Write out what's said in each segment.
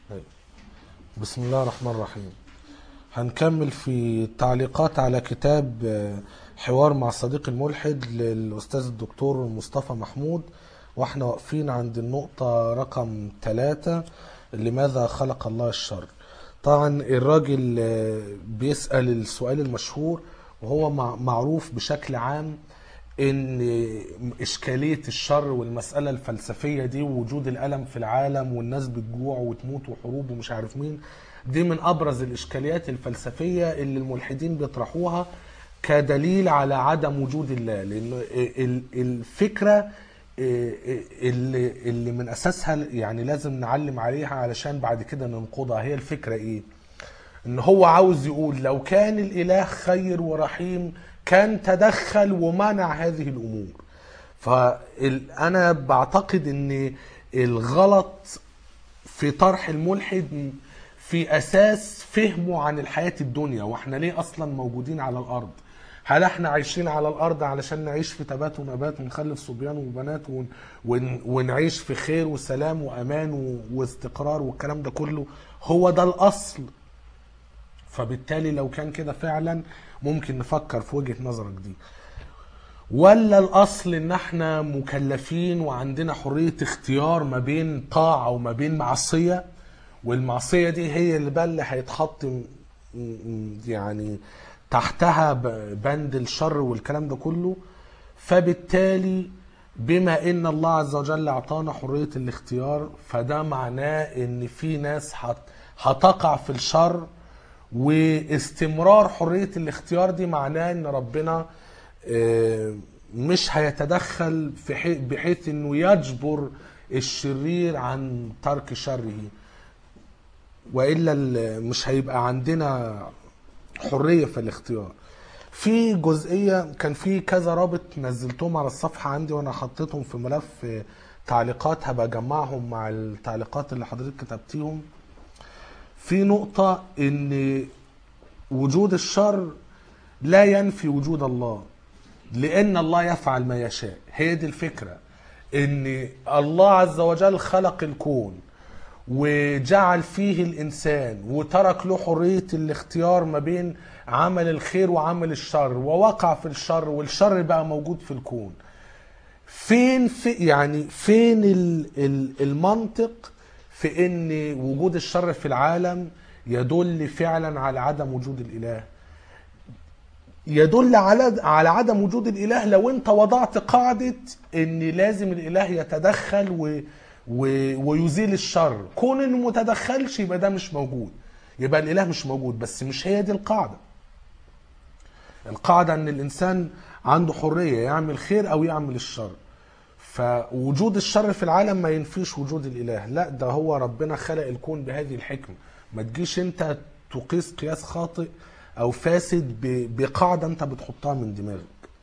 طيب. بسم الله الرحمن الرحيم هنكمل في تعليقات على كتاب آه، حوار مع صديق الملحد للأستاذ الدكتور مصطفى محمود واحنا واقفين عند النقطة رقم ثلاثة لماذا خلق الله الشر طبعا الراجل آه، بيسأل السؤال المشهور وهو مع- معروف بشكل عام ان اشكاليه الشر والمساله الفلسفيه دي ووجود الالم في العالم والناس بتجوع وتموت وحروب ومش عارف مين دي من ابرز الاشكاليات الفلسفيه اللي الملحدين بيطرحوها كدليل على عدم وجود الله لان ال- الفكره اللي اللي من اساسها يعني لازم نعلم عليها علشان بعد كده ننقضها هي الفكره ايه ان هو عاوز يقول لو كان الاله خير ورحيم كان تدخل ومنع هذه الامور فانا بعتقد ان الغلط في طرح الملحد في اساس فهمه عن الحياه الدنيا واحنا ليه اصلا موجودين على الارض هل احنا عايشين على الارض علشان نعيش في تبات ونبات ونخلف صبيان وبنات ون ون ونعيش في خير وسلام وامان و- واستقرار والكلام ده كله هو ده الاصل فبالتالي لو كان كده فعلا ممكن نفكر في وجهة نظرك دي ولا الاصل ان احنا مكلفين وعندنا حرية اختيار ما بين طاعة وما بين معصية والمعصية دي هي اللي بقى اللي هيتحط م- م- يعني تحتها ب- بند الشر والكلام ده كله فبالتالي بما ان الله عز وجل اعطانا حرية الاختيار فده معناه ان في ناس هت- هتقع في الشر واستمرار حرية الاختيار دي معناه ان ربنا آه، مش هيتدخل في حي- بحيث انه يجبر الشرير عن ترك شره والا ال- مش هيبقى عندنا حريه في الاختيار في جزئيه كان في كذا رابط نزلتهم على الصفحه عندي وانا حطيتهم في ملف آه، تعليقات هبقى اجمعهم مع التعليقات اللي حضرتك كتبتيهم في نقطه ان وجود الشر لا ينفي وجود الله لان الله يفعل ما يشاء هي دي الفكره ان الله عز وجل خلق الكون وجعل فيه الانسان وترك له حريه الاختيار ما بين عمل الخير وعمل الشر ووقع في الشر والشر بقى موجود في الكون فين في يعني فين ال- ال- المنطق في ان وجود الشر في العالم يدل فعلا على عدم وجود الاله يدل على على عدم وجود الاله لو انت وضعت قاعده ان لازم الاله يتدخل و و ويزيل الشر كون انه متدخلش يبقى ده مش موجود يبقى الاله مش موجود بس مش هي دي القاعده القاعده ان الانسان عنده حريه يعمل خير او يعمل الشر فوجود الشر في العالم ما ينفيش وجود الاله لا ده هو ربنا خلق الكون بهذه الحكمه ما تجيش انت تقيس قياس خاطئ او فاسد ب- بقاعده انت بتحطها من دماغك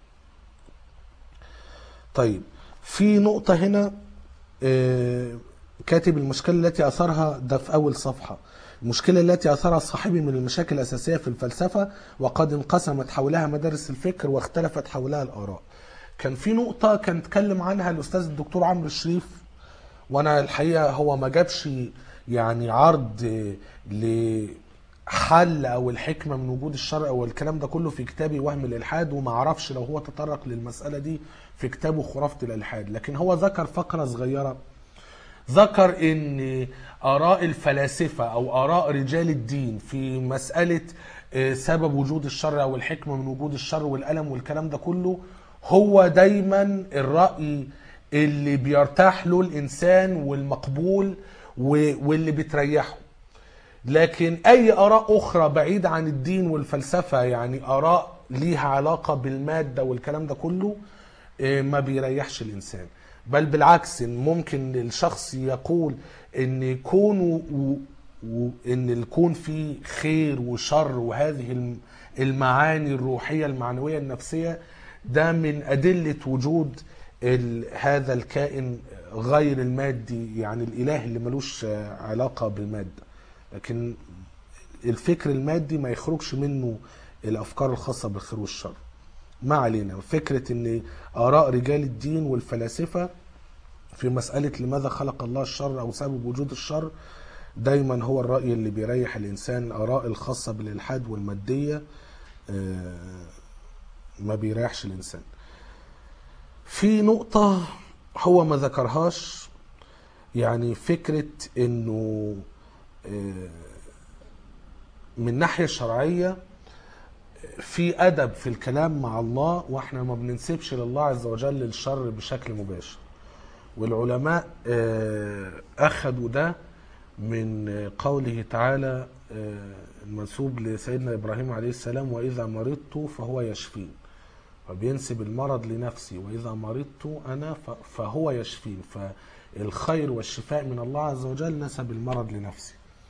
طيب في نقطه هنا آه، كاتب المشكله التي اثرها ده في اول صفحه المشكله التي اثرها صاحبي من المشاكل الاساسيه في الفلسفه وقد انقسمت حولها مدارس الفكر واختلفت حولها الاراء كان في نقطه كان اتكلم عنها الاستاذ الدكتور عمرو الشريف وانا الحقيقه هو ما جابش يعني عرض لحل او الحكمه من وجود الشر او الكلام ده كله في كتابي وهم الالحاد وما اعرفش لو هو تطرق للمساله دي في كتابه خرافه الالحاد لكن هو ذكر فقره صغيره ذكر ان اراء الفلاسفه او اراء رجال الدين في مساله آه، سبب وجود الشر او الحكمه من وجود الشر والالم والكلام ده كله هو دايما الراي اللي بيرتاح له الانسان والمقبول و- واللي بتريحه لكن اي اراء اخرى بعيده عن الدين والفلسفه يعني اراء ليها علاقه بالماده والكلام ده كله إيه، ما بيريحش الانسان بل بالعكس إن ممكن الشخص يقول ان كونه و... و... ان الكون فيه خير وشر وهذه الم- المعاني الروحيه المعنويه النفسيه ده من ادله وجود ال... هذا الكائن غير المادي يعني الاله اللي ملوش آه، علاقه بالماده لكن الفكر المادي ما يخرجش منه الافكار الخاصه بالخير والشر ما علينا فكره ان اراء رجال الدين والفلاسفه في مساله لماذا خلق الله الشر او سبب وجود الشر دايما هو الرأي اللي بيريح الإنسان الآراء الخاصة بالإلحاد والمادية آه، ما بيريحش الإنسان في نقطة هو ما ذكرهاش يعني فكرة انه آه، من الناحية الشرعية في أدب في الكلام مع الله واحنا ما بننسبش لله عز وجل الشر بشكل مباشر والعلماء آه، أخذوا ده من قوله تعالى آه، المنسوب لسيدنا إبراهيم عليه السلام وإذا مرضت فهو يشفين فبينسب المرض لنفسي وإذا مرضت أنا ف- فهو يشفين فالخير والشفاء من الله عز وجل نسب المرض لنفسي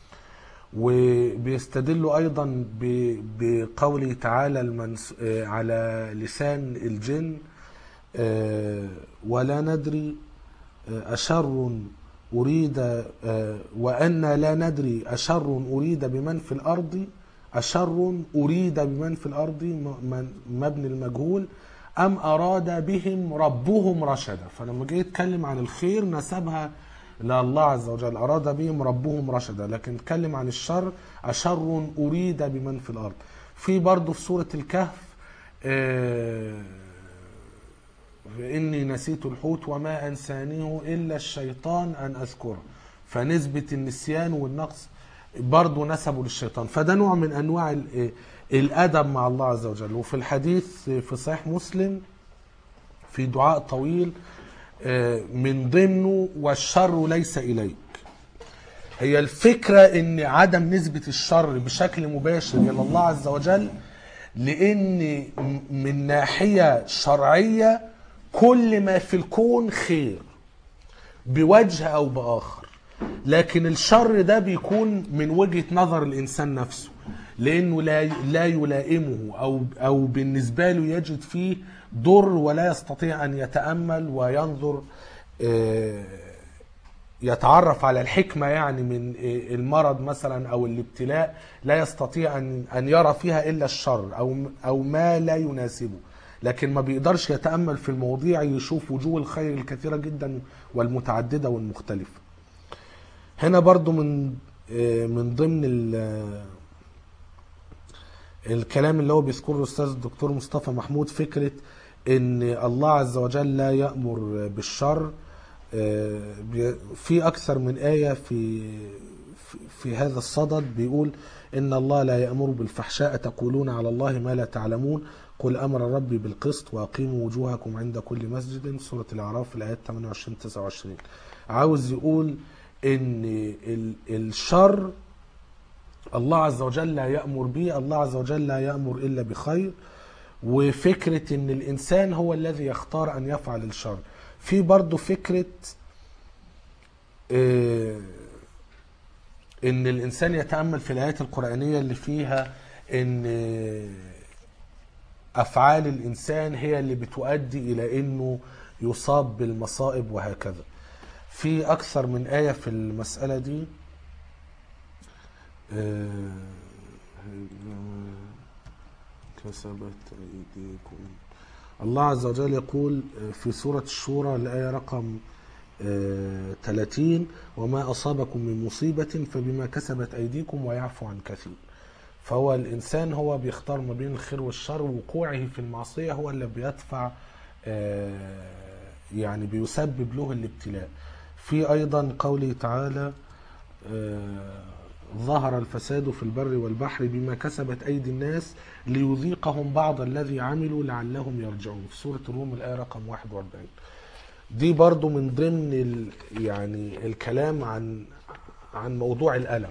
وبيستدلوا أيضا ب- بقوله تعالى المنس... آه، على لسان الجن آه، ولا ندري آه، أشر أريد آه، وأن لا ندري أشر أريد بمن في الأرض أشر أريد بمن في الأرض م- من- مبني المجهول أم أراد بهم ربهم رشدا فلما جه يتكلم عن الخير نسبها لله عز وجل أراد بهم ربهم رشدا لكن اتكلم عن الشر أشر أريد بمن في الأرض في برضه في سورة الكهف آه، إني نسيت الحوت وما أنسانيه إلا الشيطان أن أذكره فنسبة النسيان والنقص برضه نسبوا للشيطان فده نوع من أنواع ال- الأدب مع الله عز وجل وفي الحديث في صحيح مسلم في دعاء طويل آه، من ضمنه والشر ليس إليك هي الفكرة ان عدم نسبة الشر بشكل مباشر الى الله عز وجل لان م- من ناحية شرعية كل ما في الكون خير بوجه او باخر لكن الشر ده بيكون من وجهة نظر الانسان نفسه لانه لا لا يلائمه او او بالنسبة له يجد فيه ضر ولا يستطيع ان يتامل وينظر آه، يتعرف على الحكمة يعني من المرض مثلا أو الابتلاء لا يستطيع أن أن يرى فيها إلا الشر أو أو ما لا يناسبه لكن ما بيقدرش يتأمل في المواضيع يشوف وجوه الخير الكثيرة جدا والمتعددة والمختلفة هنا برضو من من ضمن ال- الكلام اللي هو بيذكره الاستاذ الدكتور مصطفى محمود فكره ان الله عز وجل لا يامر بالشر آه، بي- في اكثر من ايه في في- في هذا الصدد بيقول ان الله لا يامر بالفحشاء تقولون على الله ما لا تعلمون قل امر ربي بالقسط واقيموا وجوهكم عند كل مسجد سوره الاعراف الايات 28 29 عاوز يقول ان ال- الشر الله عز وجل لا يأمر به الله عز وجل لا يأمر إلا بخير وفكرة ان الانسان هو الذي يختار ان يفعل الشر في برضو فكرة آه، ان الانسان يتأمل في الايات القرآنية اللي فيها ان آه، افعال الانسان هي اللي بتؤدي الى انه يصاب بالمصائب وهكذا في اكثر من آية في المسألة دي آه، كسبت أيديكم الله عز وجل يقول في سورة الشورى الآية رقم آه، 30 وما أصابكم من مصيبة فبما كسبت أيديكم ويعفو عن كثير فهو الإنسان هو بيختار ما بين الخير والشر ووقوعه في المعصية هو اللي بيدفع آه، يعني بيسبب له الابتلاء في أيضا قوله تعالى آه، ظهر الفساد في البر والبحر بما كسبت أيدي الناس ليذيقهم بعض الذي عملوا لعلهم يرجعون في سورة الروم الآية رقم 41 دي برضو من ضمن ال يعني الكلام عن عن موضوع الألم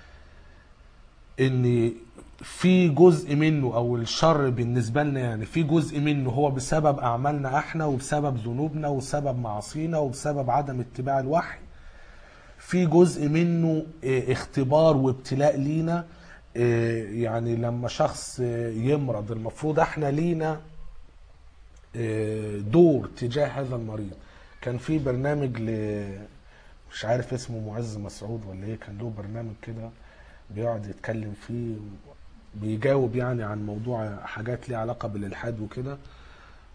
ان في جزء منه او الشر بالنسبه لنا يعني في جزء منه هو بسبب اعمالنا احنا وبسبب ذنوبنا وبسبب معاصينا وبسبب عدم اتباع الوحي في جزء منه آه، اختبار وابتلاء لينا آه، يعني لما شخص آه، يمرض المفروض احنا لينا آه، دور تجاه هذا المريض كان في برنامج ل مش عارف اسمه معز مسعود ولا ايه كان له برنامج كده بيقعد يتكلم فيه بيجاوب يعني عن موضوع حاجات ليها علاقة بالإلحاد وكده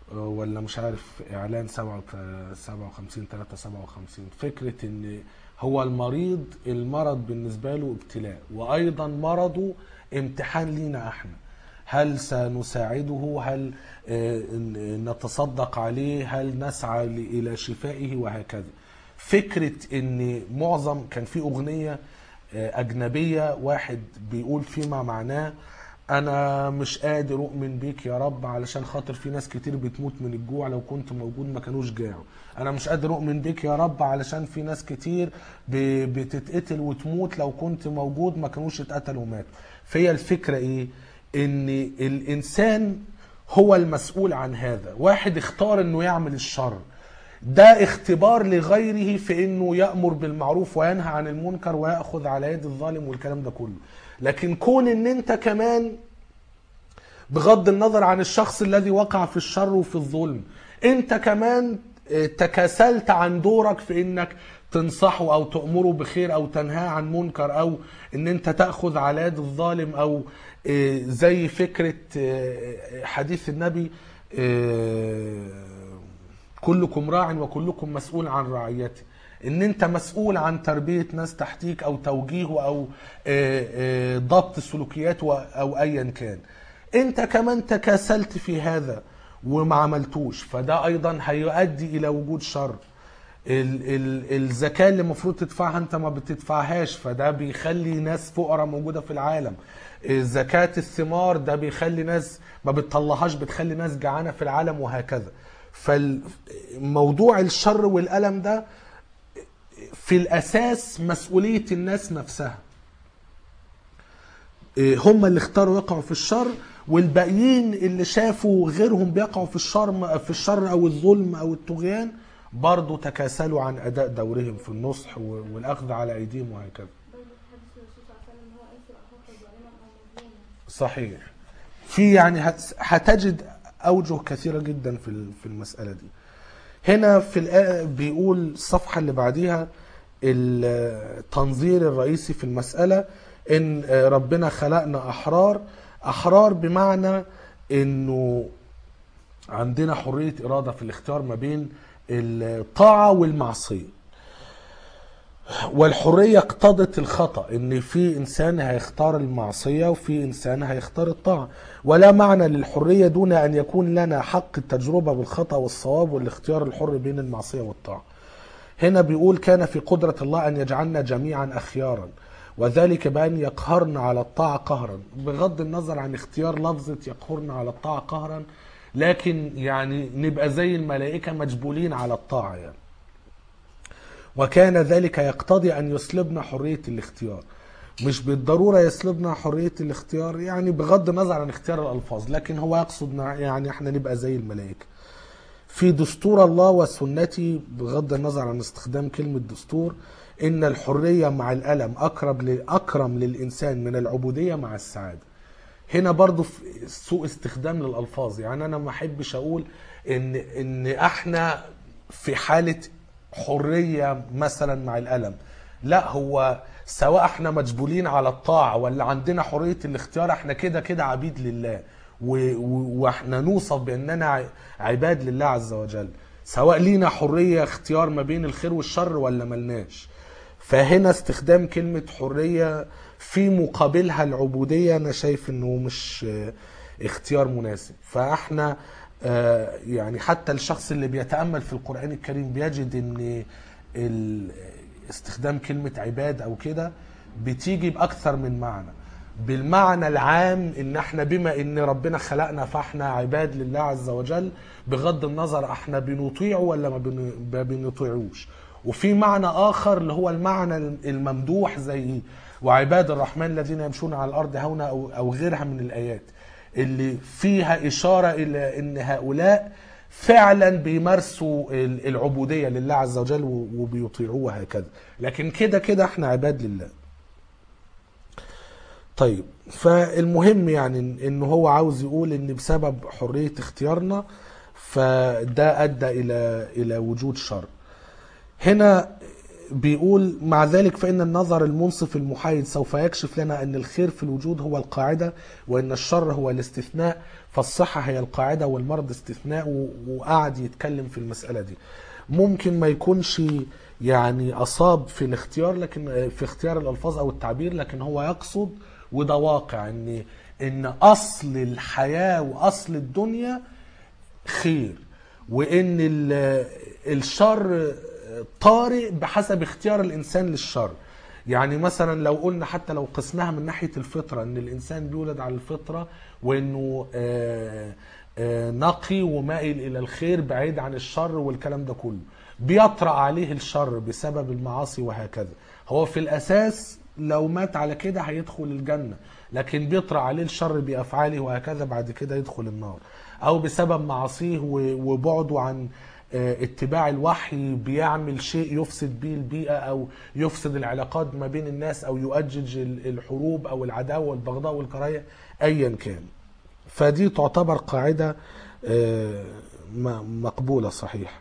آه، ولا مش عارف اعلان 57 3 57 فكره ان هو المريض المرض بالنسبه له ابتلاء وايضا مرضه امتحان لينا احنا هل سنساعده هل آه، ن- نتصدق عليه هل نسعى ل- الى شفائه وهكذا فكره ان معظم كان في اغنيه آه، اجنبيه واحد بيقول فيما معناه انا مش قادر اؤمن بيك يا رب علشان خاطر في ناس كتير بتموت من الجوع لو كنت موجود ما كانوش جاعوا انا مش قادر اؤمن بيك يا رب علشان في ناس كتير ب- بتتقتل وتموت لو كنت موجود ما كانوش اتقتلوا وماتوا فهي الفكره ايه ان الانسان هو المسؤول عن هذا واحد اختار انه يعمل الشر ده اختبار لغيره في انه يامر بالمعروف وينهى عن المنكر وياخذ على يد الظالم والكلام ده كله لكن كون ان انت كمان بغض النظر عن الشخص الذي وقع في الشر وفي الظلم انت كمان اه، تكاسلت عن دورك في انك تنصحه او تأمره بخير او تنهاه عن منكر او ان انت تأخذ على يد الظالم او اه، زي فكرة اه، حديث النبي اه، كلكم راع وكلكم مسؤول عن رعيته ان انت مسؤول عن تربية ناس تحتيك او توجيهه او آه، آه، ضبط سلوكياته او ايا كان انت كمان تكاسلت في هذا وما عملتوش فده ايضا هيؤدي الى وجود شر ال- ال- الزكاة اللي المفروض تدفعها انت ما بتدفعهاش فده بيخلي ناس فقراء موجودة في العالم إيه، زكاة الثمار ده بيخلي ناس ما بتطلعهاش بتخلي ناس جعانة في العالم وهكذا فالموضوع الشر والألم ده في الأساس مسؤولية الناس نفسها إيه، هم اللي اختاروا يقعوا في الشر والباقيين اللي شافوا غيرهم بيقعوا في الشر في الشر او الظلم او الطغيان برضه تكاسلوا عن اداء دورهم في النصح و- والاخذ على ايديهم وهكذا برضه في حديث الرسول صلى الله عليه وسلم ان هو انصر اخاك ظالما او مظلوما صحيح في يعني هت- هتجد اوجه كثيره جدا في ال- في المساله دي هنا في الآية بيقول الصفحه اللي بعديها التنظير الرئيسي في المساله ان ربنا خلقنا احرار احرار بمعنى انه عندنا حريه اراده في الاختيار ما بين الطاعه والمعصيه والحرية اقتضت الخطأ ان في انسان هيختار المعصية وفي انسان هيختار الطاعة ولا معنى للحرية دون ان يكون لنا حق التجربة بالخطأ والصواب والاختيار الحر بين المعصية والطاعة هنا بيقول كان في قدرة الله ان يجعلنا جميعا اخيارا وذلك بأن يقهرنا على الطاعة قهرا بغض النظر عن اختيار لفظة يقهرنا على الطاعة قهرا لكن يعني نبقى زي الملائكة مجبولين على الطاعة يعني وكان ذلك يقتضي أن يسلبنا حرية الاختيار مش بالضرورة يسلبنا حرية الاختيار يعني بغض النظر عن اختيار الألفاظ لكن هو يقصد مع- يعني احنا نبقى زي الملائكة في دستور الله وسنتي بغض النظر عن استخدام كلمة دستور إن الحرية مع الألم أقرب ل- أكرم للإنسان من العبودية مع السعادة هنا برضو في سوء استخدام للألفاظ يعني أنا ما أحبش أقول إن إن إحنا في حالة حرية مثلا مع الألم لا هو سواء احنا مجبولين على الطاعة ولا عندنا حرية الاختيار احنا كده كده عبيد لله و- و- واحنا نوصف باننا ع- عباد لله عز وجل سواء لينا حرية اختيار ما بين الخير والشر ولا ملناش فهنا استخدام كلمة حرية في مقابلها العبودية أنا شايف إنه مش آه، اختيار مناسب فإحنا آه، يعني حتى الشخص اللي بيتأمل في القرآن الكريم بيجد إن ال- استخدام كلمة عباد أو كده بتيجي بأكثر من معنى بالمعنى العام ان احنا بما ان ربنا خلقنا فاحنا عباد لله عز وجل بغض النظر احنا بنطيعه ولا ما بن- ما بنطيعوش وفي معنى اخر اللي هو المعنى الممدوح زي وعباد الرحمن الذين يمشون على الارض هونا او او غيرها من الايات اللي فيها اشاره الى ان هؤلاء فعلا بيمارسوا ال- العبوديه لله عز وجل و- وبيطيعوه وهكذا لكن كده كده احنا عباد لله طيب فالمهم يعني إن- ان هو عاوز يقول ان بسبب حريه اختيارنا فده ادى الى الى وجود شر هنا بيقول مع ذلك فإن النظر المنصف المحايد سوف يكشف لنا أن الخير في الوجود هو القاعدة وأن الشر هو الاستثناء فالصحة هي القاعدة والمرض استثناء و- وقعد يتكلم في المسألة دي ممكن ما يكونش يعني أصاب في الاختيار لكن في اختيار الألفاظ أو التعبير لكن هو يقصد وده واقع أن إن أصل الحياة وأصل الدنيا خير وان ال- الشر طارئ بحسب اختيار الانسان للشر يعني مثلا لو قلنا حتى لو قسناها من ناحيه الفطره ان الانسان بيولد على الفطره وانه آه، آه، نقي ومائل الى الخير بعيد عن الشر والكلام ده كله بيطرأ عليه الشر بسبب المعاصي وهكذا هو في الاساس لو مات على كده هيدخل الجنه لكن بيطرأ عليه الشر بافعاله وهكذا بعد كده يدخل النار او بسبب معاصيه و- وبعده عن آه، اتباع الوحي بيعمل شيء يفسد به البيئة أو يفسد العلاقات ما بين الناس أو يؤجج ال- الحروب أو العداوة والبغضاء والكراهية أيا كان فدي تعتبر قاعدة آه، م- مقبولة صحيح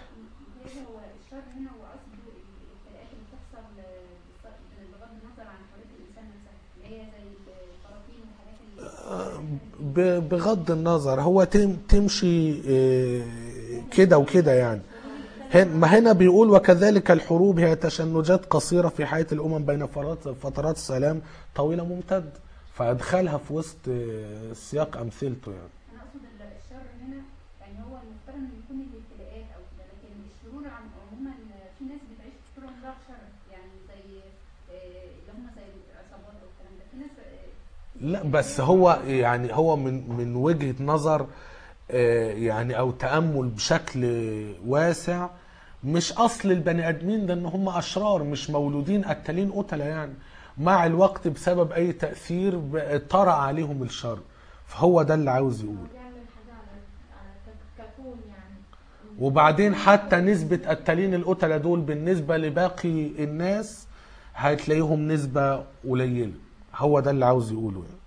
كده هو الشر هنا هو قصده الابتلاءات اللي بتحصل آه، بغض النظر عن حريه الانسان نفسها اللي هي زي الخراطيم والحاجات اللي ب- بغض النظر هو تم تمشي آه، كده وكده يعني هن- ما هنا بيقول وكذلك الحروب هي تشنجات قصيرة في حياة الأمم بين فترات فترات سلام طويلة ممتدة فأدخلها في وسط آه، سياق أمثلته يعني انا اقصد ال- الشر هنا يعني هو المفترض ان يكون الابتلاءات او كده لكن الشرور عم- عموما في ناس بتعيش طول عمرها في شر يعني زي آه، اللي هم زي العصابات او الكلام ده في ناس آه، لا بس هو يعني هو من من وجهة نظر آه، يعني او تأمل بشكل واسع مش اصل البني ادمين ده ان هم اشرار مش مولودين قتالين قتلة يعني مع الوقت بسبب اي تأثير ب- طرأ عليهم الشر فهو ده اللي عاوز يقول بيعمل حاجة على على ك- ككون يعني وبعدين حتى نسبة قتالين القتلة دول بالنسبة لباقي الناس هتلاقيهم نسبة قليلة هو ده اللي عاوز يقوله يعني.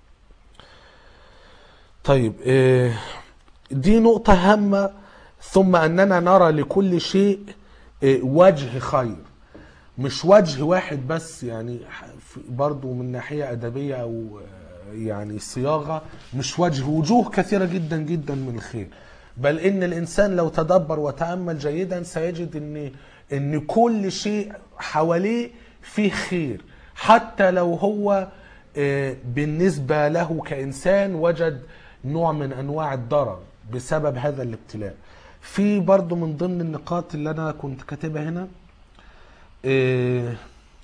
طيب آه، دي نقطة هامة ثم أننا نرى لكل شيء آه، وجه خير مش وجه واحد بس يعني ح- في- برضو من ناحية أدبية أو آه، يعني صياغة مش وجه وجوه كثيرة جدا جدا من الخير بل إن الإنسان لو تدبر وتأمل جيدا سيجد إن إن كل شيء حواليه فيه خير حتى لو هو آه، بالنسبة له كإنسان وجد نوع من أنواع الضرر بسبب هذا الابتلاء في برضو من ضمن النقاط اللي أنا كنت كاتبها هنا آه،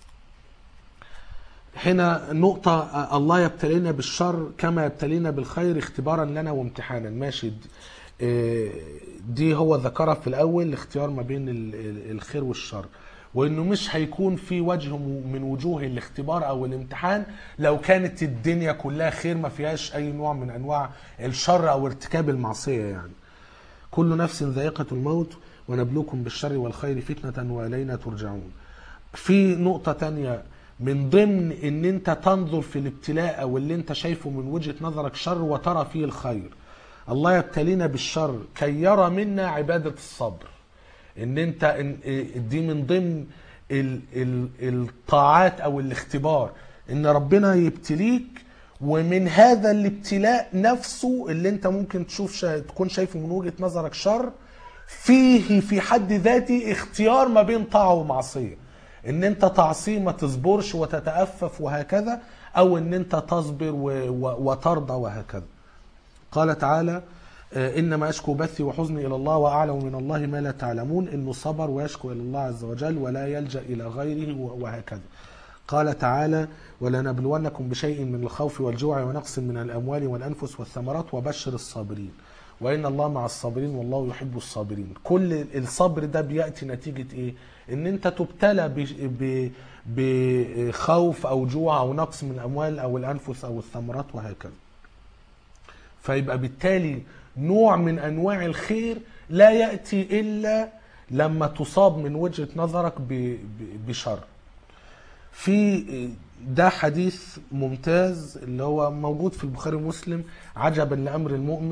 هنا نقطة آه، الله يبتلينا بالشر كما يبتلينا بالخير اختبارا لنا وامتحانا ماشي د- آه، دي هو ذكرها في الأول اختيار ما بين ال- ال- الخير والشر وانه مش هيكون في وجه م- من وجوه الاختبار او الامتحان لو كانت الدنيا كلها خير ما فيهاش اي نوع من انواع الشر او ارتكاب المعصية يعني كل نفس ذائقة الموت ونبلوكم بالشر والخير فتنة وإلينا ترجعون في نقطة تانية من ضمن ان انت تنظر في الابتلاء او اللي انت شايفه من وجهة نظرك شر وترى فيه الخير الله يبتلينا بالشر كي يرى منا عبادة الصبر ان انت إن- دي من ضمن ال ال الطاعات او الاختبار ان ربنا يبتليك ومن هذا الابتلاء نفسه اللي انت ممكن تشوف شا تكون شايفه من وجهة نظرك شر فيه في حد ذاته اختيار ما بين طاعة ومعصية ان انت تعصيه ما تصبرش وتتأفف وهكذا او ان انت تصبر و و وترضى وهكذا قال تعالى آه، انما اشكو بثي وحزني الى الله واعلم من الله ما لا تعلمون انه صبر ويشكو الى الله عز وجل ولا يلجا الى غيره و- وهكذا قال تعالى ولنبلونكم بشيء من الخوف والجوع ونقص من الاموال والانفس والثمرات وبشر الصابرين وان الله مع الصابرين والله يحب الصابرين كل الصبر ده بياتي نتيجه ايه ان انت تبتلى ب- ب- بخوف او جوع او نقص من الاموال او الانفس او الثمرات وهكذا فيبقى بالتالي نوع من انواع الخير لا ياتي الا لما تصاب من وجهه نظرك ب- ب- بشر. في ده حديث ممتاز اللي هو موجود في البخاري ومسلم عجبا لامر المؤمن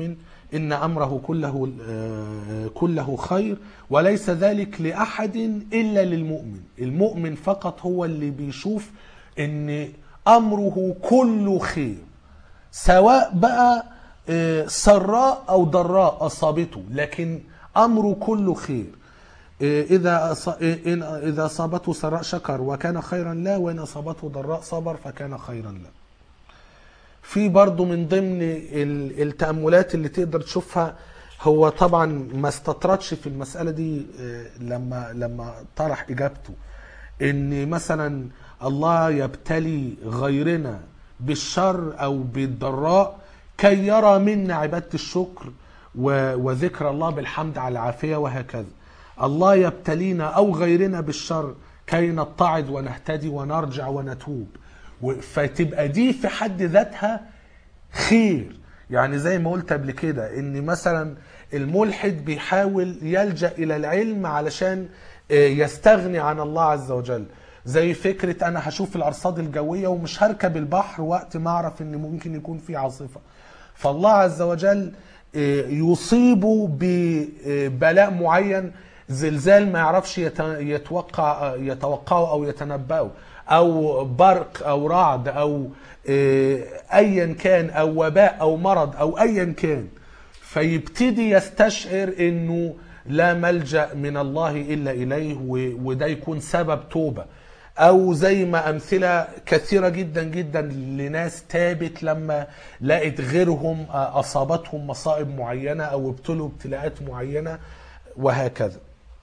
إن أمره كله آه، كله خير وليس ذلك لأحد إلا للمؤمن المؤمن فقط هو اللي بيشوف إن أمره كله خير سواء بقى آه، سراء أو ضراء أصابته لكن أمره كله خير آه، إذا أص- آه، إن- إذا أصابته سراء شكر وكان خيرا له وإن أصابته ضراء صبر فكان خيرا له في برضو من ضمن ال- التأملات اللي تقدر تشوفها هو طبعا ما استطردش في المسألة دي آه، لما لما طرح إجابته إن مثلا الله يبتلي غيرنا بالشر أو بالضراء كي يرى منا عبادة الشكر و- وذكر الله بالحمد على العافية وهكذا الله يبتلينا أو غيرنا بالشر كي نتعظ ونهتدي ونرجع ونتوب و- فتبقى دي في حد ذاتها خير يعني زي ما قلت قبل كده ان مثلا الملحد بيحاول يلجا الى العلم علشان آه، يستغني عن الله عز وجل زي فكره انا هشوف الارصاد الجويه ومش هركب البحر وقت ما اعرف ان ممكن يكون في عاصفه فالله عز وجل آه، يصيبه ببلاء معين زلزال ما يعرفش يت- يتوقع يتوقعه او يتنبأه او برق او رعد او آه، ايا كان او وباء او مرض او ايا كان فيبتدي يستشعر انه لا ملجا من الله الا اليه و- وده يكون سبب توبه او زي ما امثله كثيره جدا جدا لناس تابت لما لقت غيرهم آه، اصابتهم مصائب معينه او ابتلوا ابتلاءات معينه وهكذا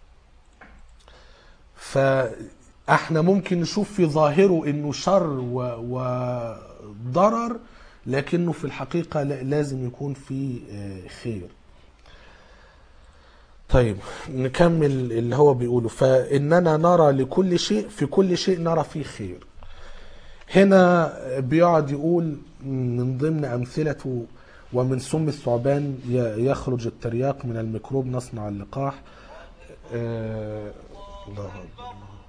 فاحنا ممكن نشوف في ظاهره انه شر و- وضرر لكنه في الحقيقه لا- لازم يكون في آه، خير طيب نكمل اللي هو بيقوله فإننا نرى لكل شيء في كل شيء نرى فيه خير هنا بيقعد يقول من ضمن أمثلته ومن سم الثعبان ي- يخرج الترياق من الميكروب نصنع اللقاح آه، الله أكبر.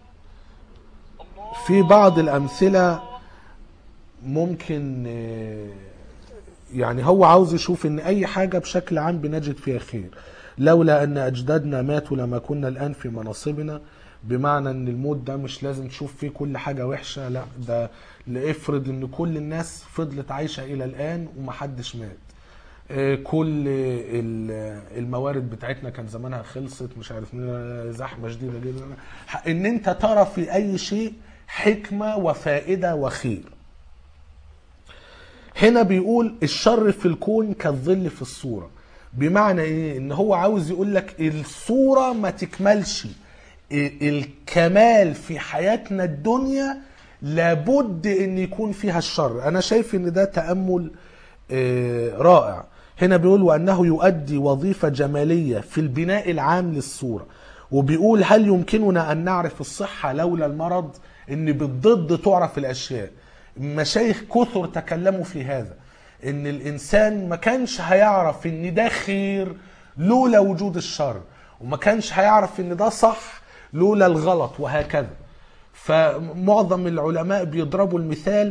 في بعض الأمثلة ممكن آه، يعني هو عاوز يشوف ان اي حاجة بشكل عام بنجد فيها خير لولا ان اجدادنا ماتوا لما كنا الان في مناصبنا بمعنى ان الموت ده مش لازم تشوف فيه كل حاجة وحشة لا ده لافرض ان كل الناس فضلت عايشة الى الان ومحدش مات آه، كل ال- الموارد بتاعتنا كان زمانها خلصت مش عارف مين، زحمة شديدة جدا ان انت ترى في اي شيء حكمة وفائدة وخير هنا بيقول الشر في الكون كالظل في الصورة بمعنى ايه ان هو عاوز يقول لك الصورة ما تكملش ال- الكمال في حياتنا الدنيا لابد ان يكون فيها الشر انا شايف ان ده تأمل آه، رائع هنا بيقول وانه يؤدي وظيفة جمالية في البناء العام للصورة وبيقول هل يمكننا ان نعرف الصحة لولا المرض ان بالضد تعرف الاشياء مشايخ كثر تكلموا في هذا ان الانسان ما كانش هيعرف ان ده خير لولا وجود الشر وما كانش هيعرف ان ده صح لولا الغلط وهكذا فمعظم العلماء بيضربوا المثال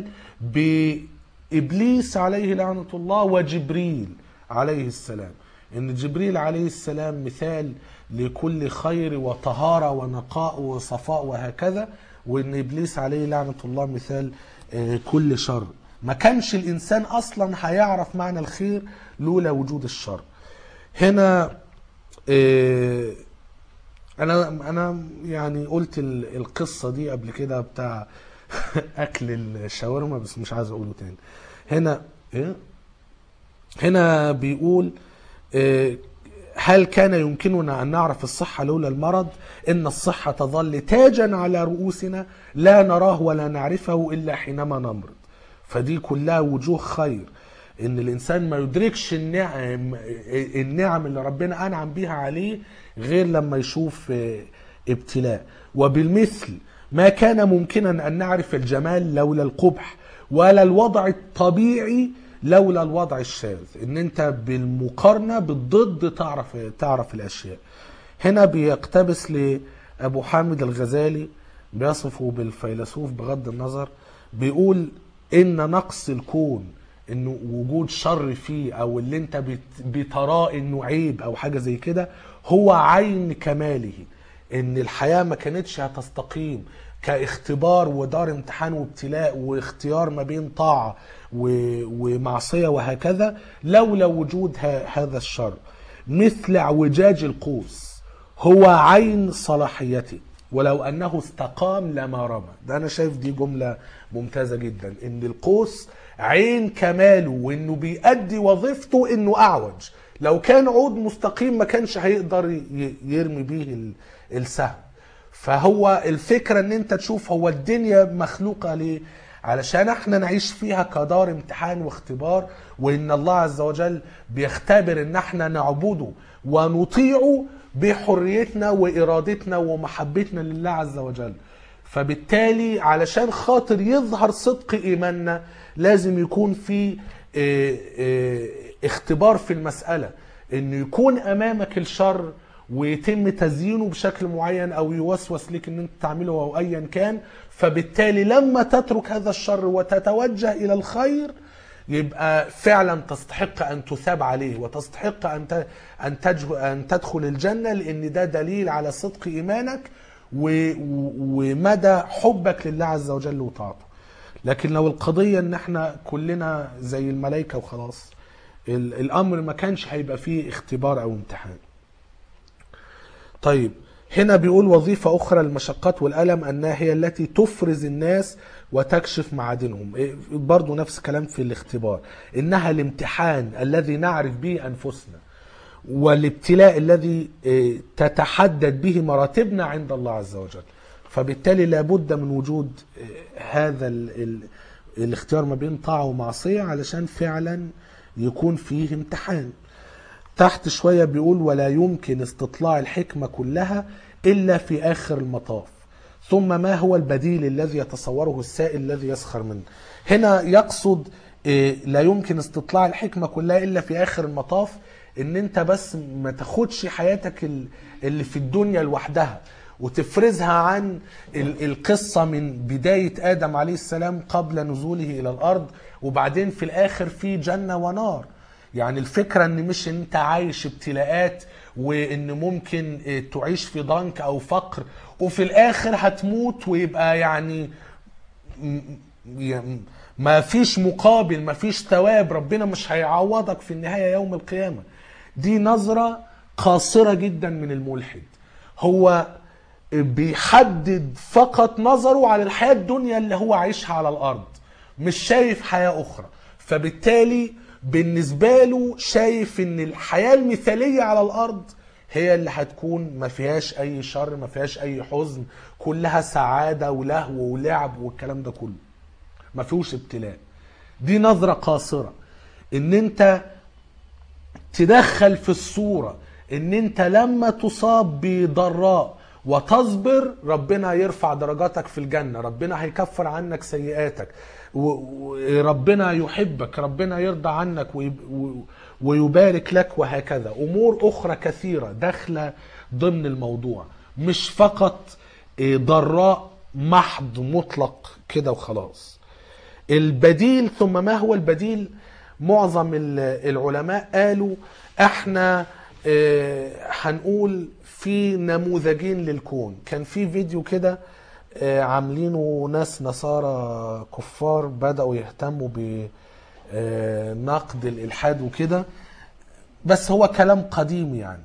بإبليس عليه لعنة الله وجبريل عليه السلام إن جبريل عليه السلام مثال لكل خير وطهارة ونقاء وصفاء وهكذا وإن إبليس عليه لعنة الله مثال آه، كل شر ما كانش الإنسان أصلا هيعرف معنى الخير لولا وجود الشر هنا آه، انا انا يعني قلت ال- القصه دي قبل كده بتاع اكل الشاورما بس مش عايز اقوله تاني هنا ايه هنا بيقول آه، هل كان يمكننا ان نعرف الصحه لولا المرض ان الصحه تظل تاجا على رؤوسنا لا نراه ولا نعرفه الا حينما نمرض فدي كلها وجوه خير ان الانسان ما يدركش النعم النعم اللي ربنا انعم بيها عليه غير لما يشوف آه، ابتلاء وبالمثل ما كان ممكنا ان نعرف الجمال لولا القبح ولا الوضع الطبيعي لولا الوضع الشاذ ان انت بالمقارنه بالضد تعرف تعرف الاشياء هنا بيقتبس لابو حامد الغزالي بيصفه بالفيلسوف بغض النظر بيقول ان نقص الكون انه وجود شر فيه او اللي انت بت- بتراه انه عيب او حاجه زي كده هو عين كماله ان الحياه ما كانتش هتستقيم كاختبار ودار امتحان وابتلاء واختيار ما بين طاعه و- ومعصيه وهكذا لولا وجود ه- هذا الشر مثل اعوجاج القوس هو عين صلاحيته ولو انه استقام لما رمى ده انا شايف دي جمله ممتازه جدا ان القوس عين كماله وانه بيأدي وظيفته انه اعوج لو كان عود مستقيم ما كانش هيقدر ي- يرمي بيه ال- السهم فهو الفكره ان انت تشوف هو الدنيا مخلوقه ليه علشان احنا نعيش فيها كدار امتحان واختبار وان الله عز وجل بيختبر ان احنا نعبده ونطيعه بحريتنا وارادتنا ومحبتنا لله عز وجل فبالتالي علشان خاطر يظهر صدق ايماننا لازم يكون في اه، اه، اختبار في المساله انه يكون امامك الشر ويتم تزيينه بشكل معين او يوسوس لك ان انت تعمله او ايا كان فبالتالي لما تترك هذا الشر وتتوجه الى الخير يبقى فعلا تستحق ان تثاب عليه وتستحق ان ت- ان تجه ان تدخل الجنه لان ده دليل على صدق ايمانك و- و- ومدى حبك لله عز وجل وطاعته لكن لو القضيه ان احنا كلنا زي الملائكه وخلاص ال- الامر ما كانش هيبقى فيه اختبار او امتحان طيب هنا بيقول وظيفة أخرى المشقات والألم أنها هي التي تفرز الناس وتكشف معادنهم إيه، برضو نفس كلام في الاختبار إنها الامتحان الذي نعرف به أنفسنا والابتلاء الذي إيه، تتحدد به مراتبنا عند الله عز وجل فبالتالي لابد من وجود إيه، هذا ال ال الاختيار ما بين طاعة ومعصية علشان فعلا يكون فيه امتحان تحت شوية بيقول ولا يمكن استطلاع الحكمة كلها إلا في آخر المطاف ثم ما هو البديل الذي يتصوره السائل الذي يسخر منه هنا يقصد إيه، لا يمكن استطلاع الحكمة كلها إلا في آخر المطاف إن أنت بس ما تاخدش حياتك ال- اللي في الدنيا لوحدها وتفرزها عن ال- القصة من بداية آدم عليه السلام قبل نزوله إلى الأرض وبعدين في الآخر في جنة ونار يعني الفكرة ان مش ان انت عايش ابتلاءات وان ممكن اه، تعيش في ضنك او فقر وفي الاخر هتموت ويبقى يعني م- م- ما فيش مقابل ما فيش ثواب ربنا مش هيعوضك في النهاية يوم القيامة دي نظرة قاصرة جدا من الملحد هو بيحدد فقط نظره على الحياة الدنيا اللي هو عايشها على الأرض مش شايف حياة أخرى فبالتالي بالنسبة له شايف ان الحياة المثالية على الأرض هي اللي هتكون ما فيهاش أي شر ما فيهاش أي حزن كلها سعادة ولهو ولعب والكلام ده كله ما فيهوش ابتلاء دي نظرة قاصرة ان انت تدخل في الصورة ان انت لما تصاب بضراء وتصبر ربنا يرفع درجاتك في الجنة ربنا هيكفر عنك سيئاتك و- وربنا يحبك ربنا يرضى عنك ويب- و- ويبارك لك وهكذا امور اخرى كثيرة داخلة ضمن الموضوع مش فقط إيه، ضراء محض مطلق كده وخلاص البديل ثم ما هو البديل معظم ال- العلماء قالوا احنا آه، هنقول في نموذجين للكون كان في فيديو كده آه، عاملينه ناس نصارى كفار بدأوا يهتموا بنقد الإلحاد وكده بس هو كلام قديم يعني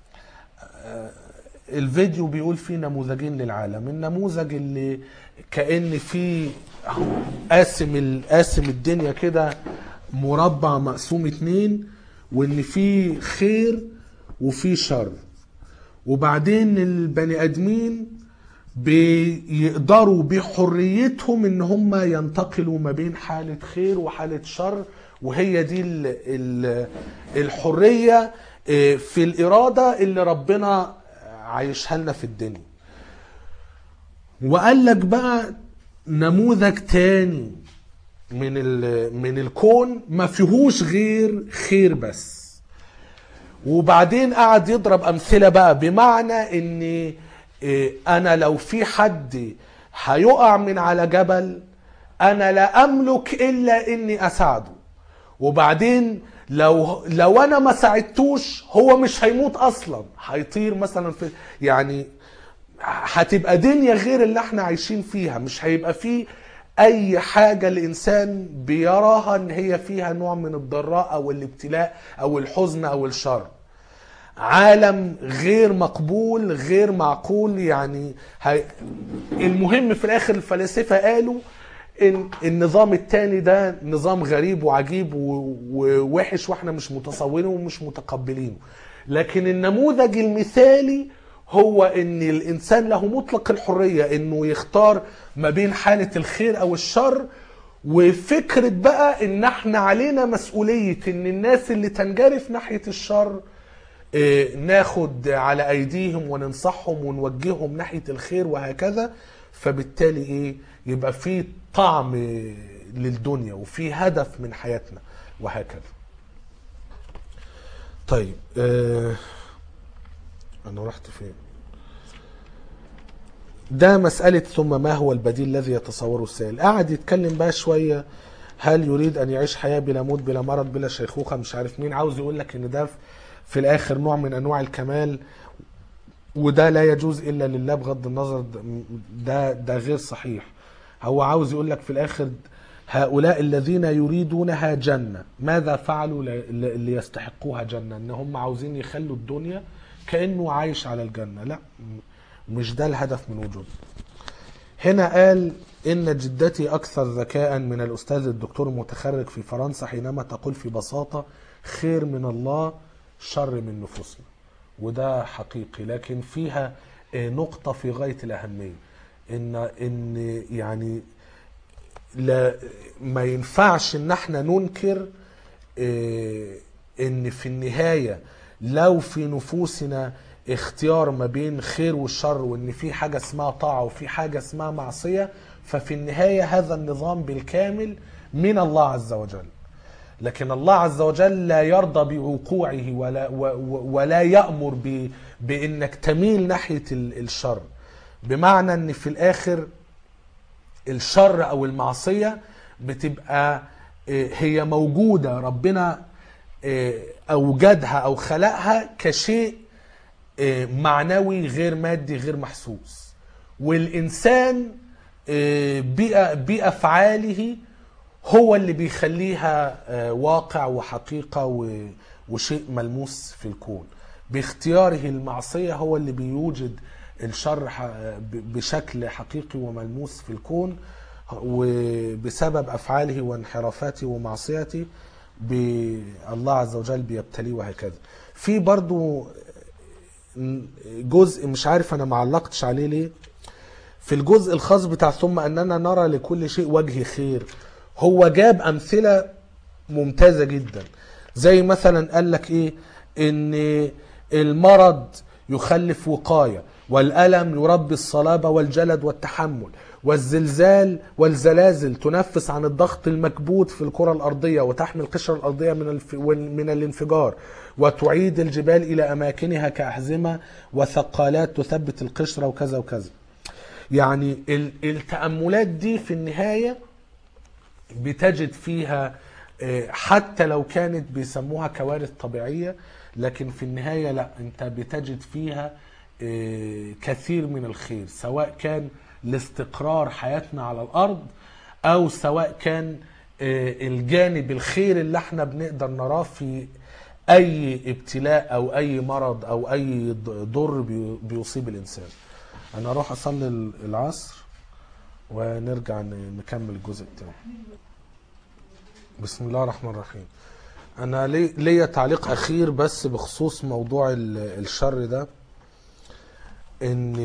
الفيديو بيقول فيه نموذجين للعالم النموذج اللي كأن فيه قاسم ال- قاسم الدنيا كده مربع مقسوم اتنين وان فيه خير وفيه شر وبعدين البني ادمين بيقدروا بحريتهم ان هم ينتقلوا ما بين حالة خير وحالة شر وهي دي ال ال الحرية آه، في الإرادة اللي ربنا عايشها لنا في الدنيا وقال لك بقى نموذج تاني من ال- من الكون ما فيهوش غير خير بس وبعدين قعد يضرب امثله بقى بمعنى ان إيه، انا لو في حد هيقع من على جبل انا لا املك الا اني اساعده وبعدين لو لو انا ما ساعدتوش هو مش هيموت اصلا هيطير مثلا في يعني هتبقى دنيا غير اللي احنا عايشين فيها مش هيبقى فيه اي حاجة الانسان بيراها ان هي فيها نوع من الضراء او الابتلاء او الحزن او الشر عالم غير مقبول غير معقول يعني هي المهم في الاخر الفلاسفة قالوا ان النظام التاني ده نظام غريب وعجيب و- ووحش واحنا مش متصورينه ومش متقبلينه لكن النموذج المثالي هو ان الانسان له مطلق الحرية انه يختار ما بين حالة الخير او الشر وفكرة بقى ان احنا علينا مسؤولية ان الناس اللي تنجرف ناحية الشر إيه، ناخد على ايديهم وننصحهم ونوجههم ناحيه الخير وهكذا فبالتالي ايه يبقى في طعم للدنيا وفي هدف من حياتنا وهكذا طيب آه انا رحت فين ده مسألة ثم ما هو البديل الذي يتصوره السائل قعد يتكلم بقى شوية هل يريد أن يعيش حياة بلا موت بلا مرض بلا شيخوخة مش عارف مين عاوز يقول لك إن ده في الآخر نوع من أنواع الكمال وده لا يجوز إلا لله بغض النظر ده ده غير صحيح هو عاوز يقول لك في الآخر هؤلاء الذين يريدونها جنة ماذا فعلوا ل- ل- ليستحقوها جنة ان هم عاوزين يخلوا الدنيا كأنه عايش على الجنة لا م- مش ده الهدف من وجوده هنا قال إن جدتي أكثر ذكاء من الأستاذ الدكتور المتخرج في فرنسا حينما تقول في بساطة خير من الله شر من نفوسنا وده حقيقي لكن فيها آه، نقطة في غاية الأهمية إن إن يعني لا ما ينفعش إن احنا ننكر آه، إن في النهاية لو في نفوسنا اختيار ما بين خير والشر وان في حاجه اسمها طاعه وفي حاجه اسمها معصيه ففي النهايه هذا النظام بالكامل من الله عز وجل لكن الله عز وجل لا يرضى بوقوعه ولا و- و- ولا يأمر ب- بانك تميل ناحيه ال- الشر بمعنى ان في الاخر الشر او المعصيه بتبقى آه، هي موجوده ربنا آه، اوجدها او خلقها كشيء آه، معنوي غير مادي غير محسوس والانسان آه، بأ- بافعاله هو اللي بيخليها آه، واقع وحقيقه و- وشيء ملموس في الكون باختياره المعصيه هو اللي بيوجد الشر ح- ب- بشكل حقيقي وملموس في الكون وبسبب افعاله وانحرافاته ومعصيته ب- الله عز وجل بيبتليه وهكذا في برضو جزء مش عارف انا ما علقتش عليه ليه في الجزء الخاص بتاع ثم اننا نرى لكل شيء وجه خير هو جاب امثله ممتازه جدا زي مثلا قال لك ايه ان المرض يخلف وقايه والالم يربي الصلابه والجلد والتحمل والزلزال والزلازل تنفس عن الضغط المكبوت في الكره الارضيه وتحمي القشره الارضيه من الف... من الانفجار وتعيد الجبال الى اماكنها كاحزمه وثقالات تثبت القشره وكذا وكذا يعني ال- التاملات دي في النهايه بتجد فيها آه، حتى لو كانت بيسموها كوارث طبيعية لكن في النهاية لا انت بتجد فيها آه، كثير من الخير سواء كان لاستقرار حياتنا على الأرض أو سواء كان آه، الجانب الخير اللي احنا بنقدر نراه في أي ابتلاء أو أي مرض أو أي ض- ضر بي- بيصيب الإنسان أنا أروح أصلي العصر ونرجع ن- نكمل الجزء التاني بسم الله الرحمن الرحيم انا لي- ليا تعليق اخير بس بخصوص موضوع ال- الشر ده ان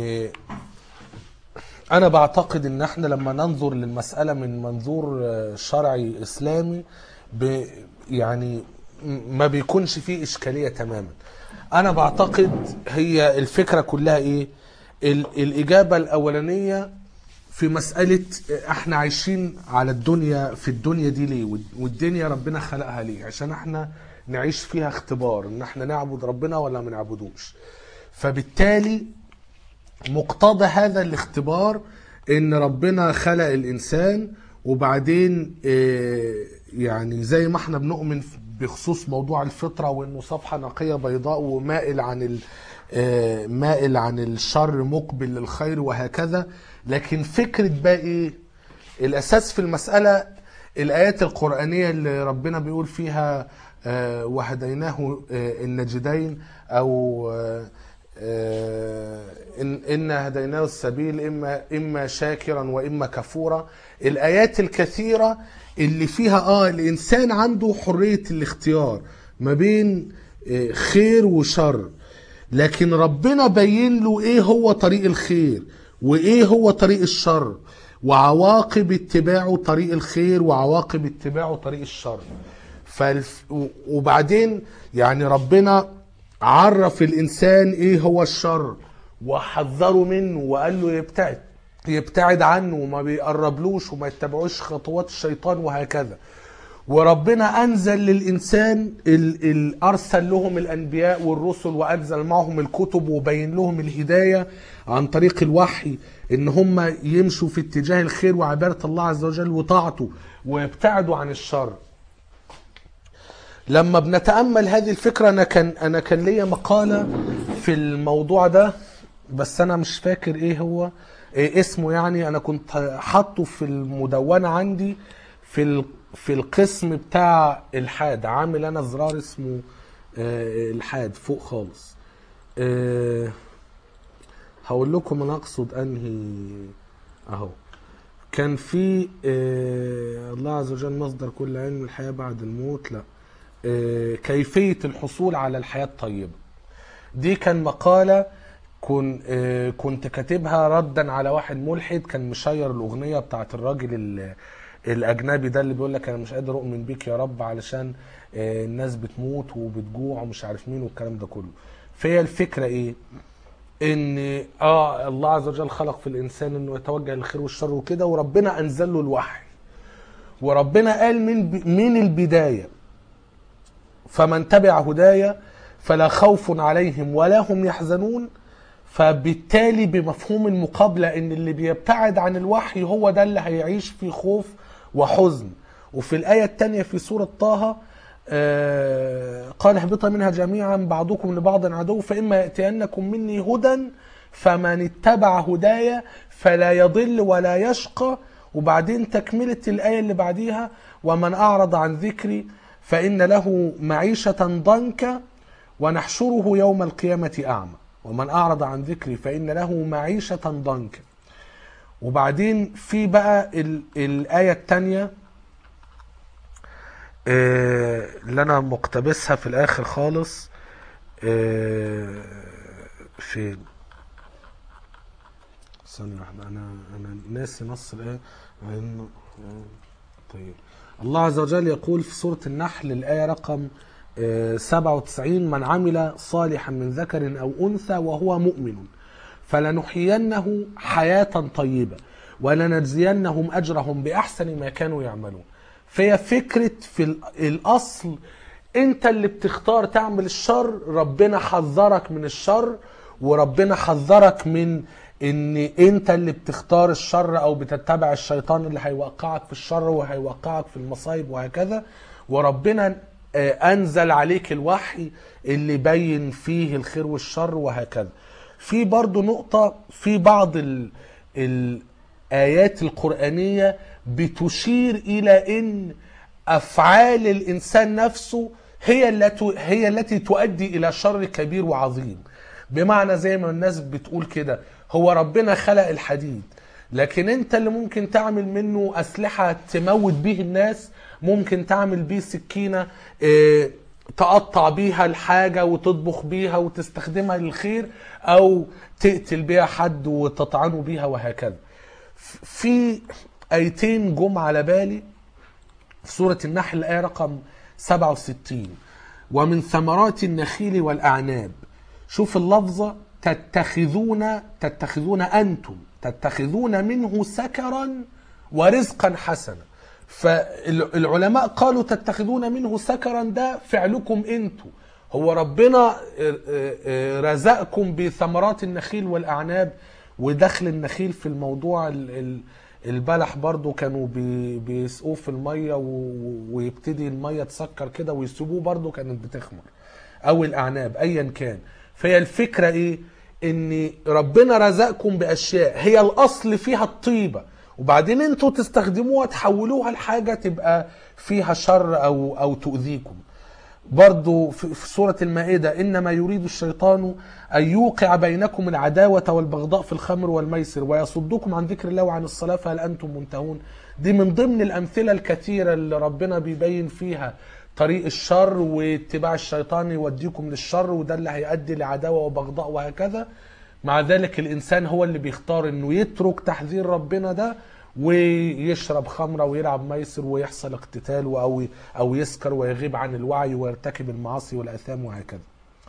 انا بعتقد ان احنا لما ننظر للمسألة من منظور آه، شرعي اسلامي ب يعني م- ما بيكونش فيه اشكالية تماما انا بعتقد هي الفكرة كلها ايه ال- الاجابة الاولانية في مسألة احنا عايشين على الدنيا في الدنيا دي ليه والد- والدنيا ربنا خلقها ليه عشان احنا نعيش فيها اختبار ان احنا نعبد ربنا ولا ما نعبدوش فبالتالي مقتضى هذا الاختبار ان ربنا خلق الانسان وبعدين آه، يعني زي ما احنا بنؤمن بخصوص موضوع الفطرة وانه صفحة نقية بيضاء ومائل عن ال آه، مائل عن الشر مقبل للخير وهكذا لكن فكرة بقى ايه الاساس في المسألة الايات القرآنية اللي ربنا بيقول فيها آه، وهديناه آه، النجدين او آه، آه، إن إن هديناه السبيل إما إما شاكرا وإما كفورا الآيات الكثيرة اللي فيها آه الإنسان عنده حرية الاختيار ما بين آه، خير وشر لكن ربنا بين له إيه هو طريق الخير وإيه هو طريق الشر وعواقب اتباعه طريق الخير وعواقب اتباعه طريق الشر فالف... وبعدين يعني ربنا عرف الانسان ايه هو الشر وحذره منه وقال له يبتعد يبتعد عنه وما بيقربلوش وما يتبعوش خطوات الشيطان وهكذا وربنا انزل للانسان ال... ال... ارسل لهم الانبياء والرسل وانزل معهم الكتب وبين لهم الهدايه عن طريق الوحي ان هم يمشوا في اتجاه الخير وعباده الله عز وجل وطاعته ويبتعدوا عن الشر لما بنتامل هذه الفكره انا كان انا كان ليا مقاله في الموضوع ده بس انا مش فاكر ايه هو إيه اسمه يعني انا كنت حاطه في المدونه عندي في ال- في القسم بتاع الحاد عامل انا زرار اسمه آه، الحاد فوق خالص آه، هقول لكم انا اقصد انهي اهو كان في آه، الله عز وجل مصدر كل علم الحياه بعد الموت لا آه، كيفيه الحصول على الحياه الطيبه دي كان مقاله كن آه، كنت كاتبها ردا على واحد ملحد كان مشير الاغنيه بتاعت الراجل ال- الاجنبي ده اللي بيقول لك انا مش قادر اؤمن بيك يا رب علشان آه، الناس بتموت وبتجوع ومش عارف مين والكلام ده كله فهي الفكره ايه ان اه الله عز وجل خلق في الانسان انه يتوجه للخير والشر وكده وربنا انزل له الوحي وربنا قال من ب- من البدايه فمن تبع هدايا فلا خوف عليهم ولا هم يحزنون فبالتالي بمفهوم المقابلة ان اللي بيبتعد عن الوحي هو ده اللي هيعيش في خوف وحزن وفي الآية الثانية في سورة طه آه، قال اهبط منها جميعا بعضكم لبعض عدو فإما يأتينكم مني هدى فمن اتبع هدايا فلا يضل ولا يشقى وبعدين تكملة الآية اللي بعديها ومن أعرض عن ذكري فإن له معيشة ضنكا ونحشره يوم القيامة أعمى ومن أعرض عن ذكري فإن له معيشة ضنكا وبعدين في بقى ال- الآية التانية آه، اللي أنا مقتبسها في الآخر خالص آه، فين ثانية واحدة أنا أنا ناسي نص الآية إنه- طيب الله عز وجل يقول في سورة النحل الآية رقم آه، 97 من عمل صالحا من ذكر أو أنثى وهو مؤمن فلنحيينه حياة طيبة ولنجزينهم أجرهم بأحسن ما كانوا يعملون فهي فكرة في ال- الأصل أنت اللي بتختار تعمل الشر ربنا حذرك من الشر وربنا حذرك من ان انت اللي بتختار الشر او بتتبع الشيطان اللي هيوقعك في الشر وهيوقعك في المصايب وهكذا وربنا آه، انزل عليك الوحي اللي بين فيه الخير والشر وهكذا في برضو نقطة في بعض ال الآيات القرآنية بتشير إلى أن أفعال الإنسان نفسه هي التي هي التي تؤدي إلى شر كبير وعظيم بمعنى زي ما الناس بتقول كده هو ربنا خلق الحديد لكن انت اللي ممكن تعمل منه اسلحه تموت بيه الناس ممكن تعمل بيه سكينه اه تقطع بيها الحاجه وتطبخ بيها وتستخدمها للخير او تقتل بيها حد وتطعنه بيها وهكذا في ايتين جم على بالي في سورة النحل الآية رقم 67 ومن ثمرات النخيل والأعناب شوف اللفظة تتخذون تتخذون أنتم تتخذون منه سكرا ورزقا حسنا فالعلماء قالوا تتخذون منه سكرا ده فعلكم انتم هو ربنا رزقكم بثمرات النخيل والأعناب ودخل النخيل في الموضوع ال- ال- البلح برضو كانوا بي بيسقوه في الميه و- ويبتدي الميه تسكر كده ويسيبوه برضو كانت بتخمر او الاعناب ايا كان فهي الفكره ايه ان ربنا رزقكم باشياء هي الاصل فيها الطيبه وبعدين انتوا تستخدموها تحولوها لحاجه تبقى فيها شر او او تؤذيكم برضو في في سورة المائدة إنما يريد الشيطان أن يوقع بينكم العداوة والبغضاء في الخمر والميسر ويصدكم عن ذكر الله وعن الصلاة فهل أنتم منتهون دي من ضمن الأمثلة الكثيرة اللي ربنا بيبين فيها طريق الشر واتباع الشيطان يوديكم للشر وده اللي هيؤدي لعداوة وبغضاء وهكذا مع ذلك الإنسان هو اللي بيختار إنه يترك تحذير ربنا ده ويشرب خمره ويلعب ميسر ويحصل اقتتال او او يسكر ويغيب عن الوعي ويرتكب المعاصي والاثام وهكذا.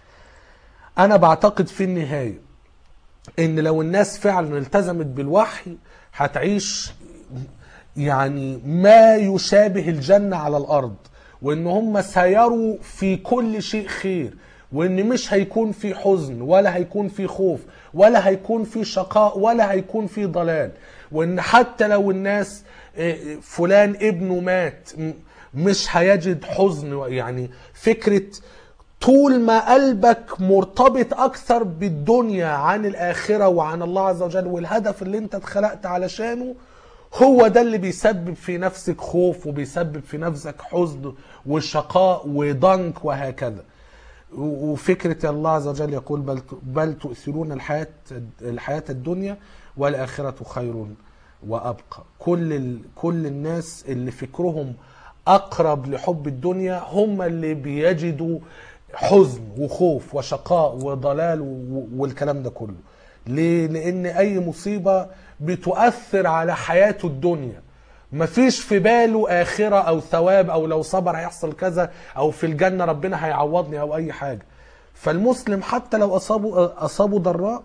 انا بعتقد في النهايه ان لو الناس فعلا التزمت بالوحي هتعيش يعني ما يشابه الجنه على الارض وان هم سيروا في كل شيء خير وان مش هيكون في حزن ولا هيكون في خوف ولا هيكون في شقاء ولا هيكون في ضلال وان حتى لو الناس إيه، فلان ابنه مات م- مش هيجد حزن يعني فكرة طول ما قلبك مرتبط اكثر بالدنيا عن الاخرة وعن الله عز وجل والهدف اللي انت اتخلقت علشانه هو ده اللي بيسبب في نفسك خوف وبيسبب في نفسك حزن وشقاء وضنك وهكذا و- وفكرة الله عز وجل يقول بل ت- بل تؤثرون الحياة الحياة الدنيا والآخرة خير وأبقى كل ال... كل الناس اللي فكرهم أقرب لحب الدنيا هم اللي بيجدوا حزن وخوف وشقاء وضلال و... والكلام ده كله ليه؟ لأن أي مصيبة بتؤثر على حياته الدنيا مفيش في باله آخرة أو ثواب أو لو صبر هيحصل كذا أو في الجنة ربنا هيعوضني أو أي حاجة فالمسلم حتى لو أصابه أصابه ضراء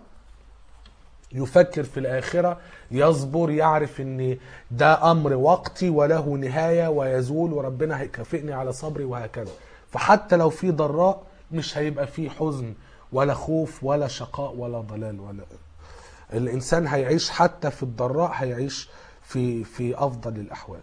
يفكر في الآخرة يصبر يعرف ان ده أمر وقتي وله نهاية ويزول وربنا هيكافئني على صبري وهكذا فحتى لو في ضراء مش هيبقى فيه حزن ولا خوف ولا شقاء ولا ضلال ولا الإنسان هيعيش حتى في الضراء هيعيش في في أفضل الأحوال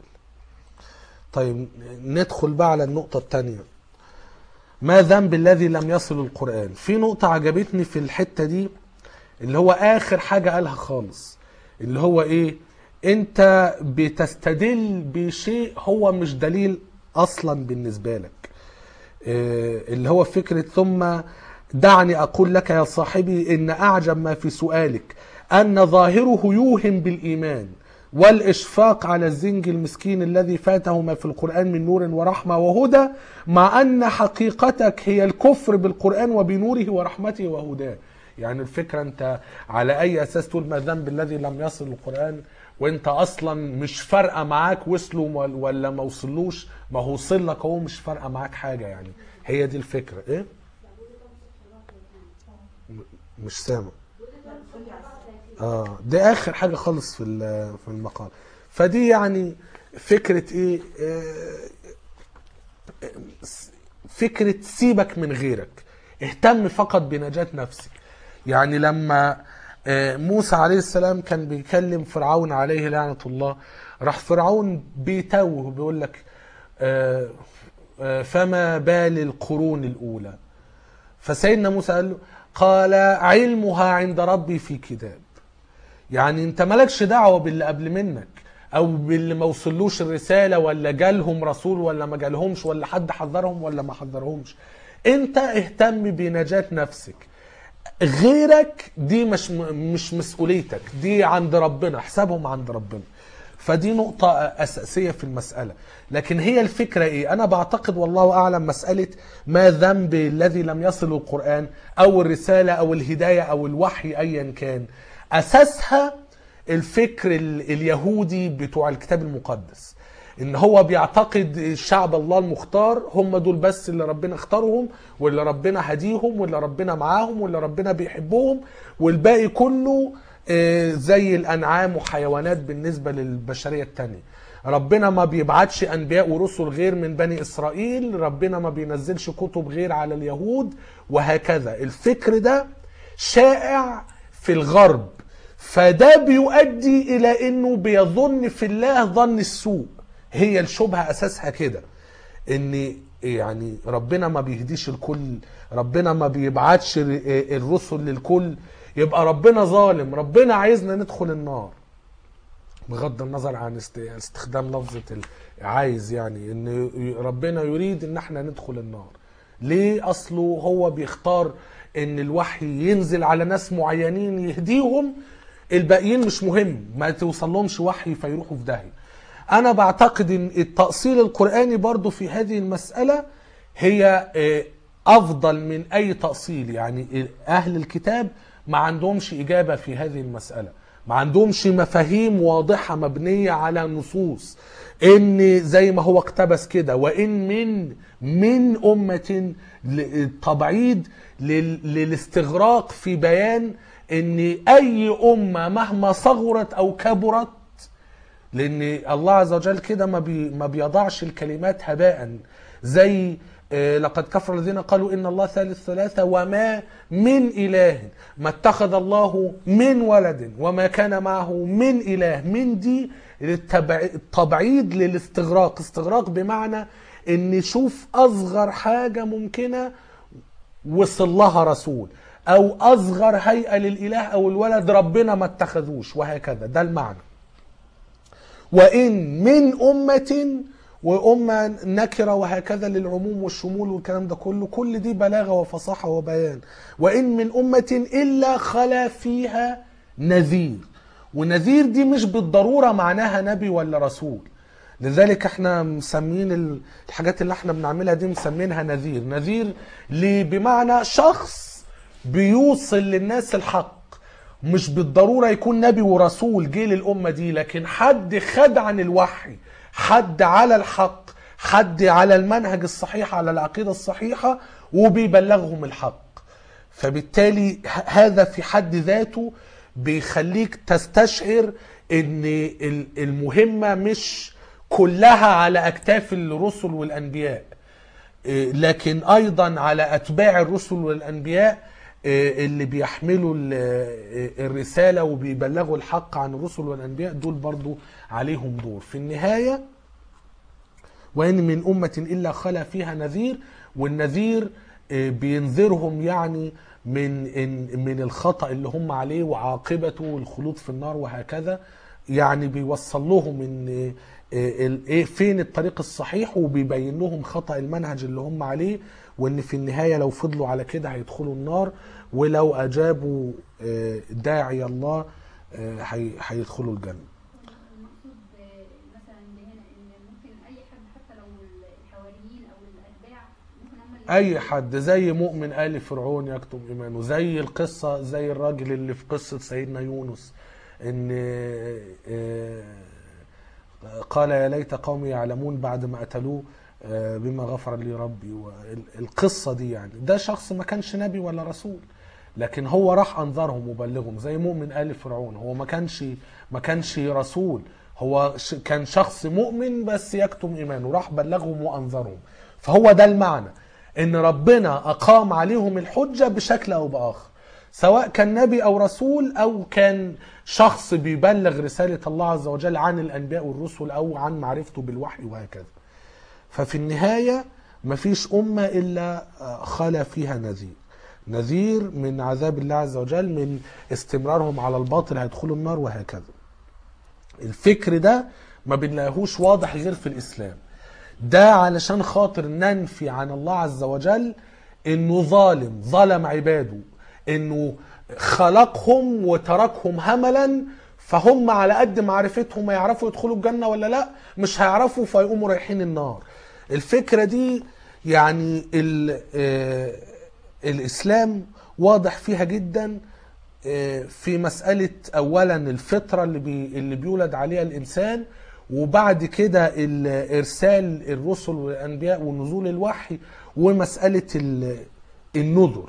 طيب ندخل بقى على النقطة الثانية ما ذنب الذي لم يصل القرآن في نقطة عجبتني في الحتة دي اللي هو اخر حاجة قالها خالص اللي هو ايه انت بتستدل بشيء هو مش دليل اصلا بالنسبة لك آه، اللي هو فكرة ثم دعني اقول لك يا صاحبي ان اعجب ما في سؤالك ان ظاهره يوهم بالايمان والاشفاق على الزنج المسكين الذي فاته ما في القران من نور ورحمه وهدى مع ان حقيقتك هي الكفر بالقران وبنوره ورحمته وهداه يعني الفكره انت على اي اساس تقول ما الذنب الذي لم يصل القران وانت اصلا مش فارقه معاك وصلوا ولا- ولا ما وصلوش ما هو وصل لك هو مش فارقه معاك حاجه يعني هي دي الفكره ايه م- مش سامع اه دي اخر حاجه خالص في ال- في المقال فدي يعني فكره ايه آه، فكره سيبك من غيرك اهتم فقط بنجاه نفسك يعني لما آه، موسى عليه السلام كان بيكلم فرعون عليه لعنه الله راح فرعون بيتوه بيقول لك آه، آه، فما بال القرون الاولى فسيدنا موسى قال له قال علمها عند ربي في كتاب يعني انت مالكش دعوه باللي قبل منك او باللي ما وصلوش الرساله ولا جالهم رسول ولا ما جالهمش ولا حد حذرهم ولا ما حذرهمش انت اهتم بنجاه نفسك غيرك دي مش مش مسؤوليتك دي عند ربنا حسابهم عند ربنا فدي نقطة أساسية في المسألة لكن هي الفكرة إيه أنا بعتقد والله أعلم مسألة ما ذنب الذي لم يصل القرآن أو الرسالة أو الهداية أو الوحي أيا كان أساسها الفكر ال- اليهودي بتوع الكتاب المقدس ان هو بيعتقد شعب الله المختار هم دول بس اللي ربنا اختارهم واللي ربنا هديهم واللي ربنا معاهم واللي ربنا بيحبهم والباقي كله آه، زي الانعام وحيوانات بالنسبه للبشريه التانية ربنا ما بيبعتش انبياء ورسل غير من بني اسرائيل ربنا ما بينزلش كتب غير على اليهود وهكذا الفكر ده شائع في الغرب فده بيؤدي الى انه بيظن في الله ظن السوء هي الشبهه اساسها كده ان يعني ربنا ما بيهديش الكل ربنا ما بيبعتش ال- الرسل للكل يبقى ربنا ظالم ربنا عايزنا ندخل النار بغض النظر عن است- استخدام لفظة ال- عايز يعني ان ربنا يريد ان احنا ندخل النار ليه اصله هو بيختار ان الوحي ينزل على ناس معينين يهديهم الباقيين مش مهم ما توصلهمش وحي فيروحوا في داهية انا بعتقد ان التأصيل القرآني برضو في هذه المسألة هي آه، افضل من اي تأصيل يعني اهل الكتاب ما عندهمش اجابة في هذه المسألة ما عندهمش مفاهيم واضحة مبنية على نصوص ان زي ما هو اقتبس كده وان من من امة ل- التبعيد لل- للاستغراق في بيان ان اي امة مهما صغرت او كبرت لان الله عز وجل كده ما, بي ما بيضعش الكلمات هباء زي آه، لقد كفر الذين قالوا ان الله ثالث ثلاثة وما من اله ما اتخذ الله من ولد وما كان معه من اله من دي للتبع- التبعيد للاستغراق استغراق بمعنى ان شوف اصغر حاجة ممكنة وصل لها رسول او اصغر هيئة للاله او الولد ربنا ما اتخذوش وهكذا ده المعنى وإن من أمة وأمة نكرة وهكذا للعموم والشمول والكلام ده كله كل دي بلاغة وفصاحة وبيان وإن من أمة إلا خلا فيها نذير ونذير دي مش بالضرورة معناها نبي ولا رسول لذلك احنا مسمين ال- الحاجات اللي احنا بنعملها دي مسمينها نذير نذير ليه؟ بمعنى شخص بيوصل للناس الحق مش بالضرورة يكون نبي ورسول جه للأمة دي لكن حد خد عن الوحي حد على الحق حد على المنهج الصحيح على العقيدة الصحيحة وبيبلغهم الحق فبالتالي ه- هذا في حد ذاته بيخليك تستشعر ان ال- المهمة مش كلها على اكتاف الرسل والانبياء إيه، لكن ايضا على اتباع الرسل والانبياء إيه، اللي بيحملوا ال- إيه، الرساله وبيبلغوا الحق عن الرسل والانبياء دول برضو عليهم دور في النهايه وان من امه الا خلا فيها نذير والنذير إيه، بينذرهم يعني من إن- من الخطا اللي هم عليه وعاقبته والخلود في النار وهكذا يعني بيوصل لهم ان إيه ال- ايه فين الطريق الصحيح وبيبين لهم خطا المنهج اللي هم عليه وان في النهايه لو فضلوا على كده هيدخلوا النار ولو اجابوا آه، داعي الله آه، هي- هيدخلوا الجنه المقصود آه، مثلا هنا ان ممكن اي حد حتى لو الحواريين او الاتباع ممكن هم اللي اي حد زي مؤمن ال فرعون يكتم ايمانه زي القصه زي الراجل اللي في قصه سيدنا يونس ان آه، قال يا ليت قومي يعلمون بعد ما قتلوه آه، بما غفر لي ربي وال- القصه دي يعني ده شخص ما كانش نبي ولا رسول لكن هو راح انذرهم وبلغهم زي مؤمن ال فرعون هو ما كانش ما كانش رسول هو ش- كان شخص مؤمن بس يكتم ايمانه راح بلغهم وانذرهم فهو ده المعنى ان ربنا اقام عليهم الحجه بشكل او باخر سواء كان نبي او رسول او كان شخص بيبلغ رساله الله عز وجل عن الانبياء والرسل او عن معرفته بالوحي وهكذا ففي النهايه مفيش امه الا خلا فيها نذير نذير من عذاب الله عز وجل من استمرارهم على الباطل هيدخلوا النار وهكذا الفكر ده ما بنلاقيهوش واضح غير في الاسلام ده علشان خاطر ننفي عن الله عز وجل انه ظالم ظلم عباده انه خلقهم وتركهم هملا فهم على قد معرفتهم يعرفوا يدخلوا الجنة ولا لا مش هيعرفوا فيقوموا رايحين النار الفكرة دي يعني ال آه الإسلام واضح فيها جدا آه في مسألة أولا الفطرة اللي, بي اللي بيولد عليها الإنسان وبعد كده ال- إرسال الرسل والأنبياء ونزول الوحي ومسألة ال- النذر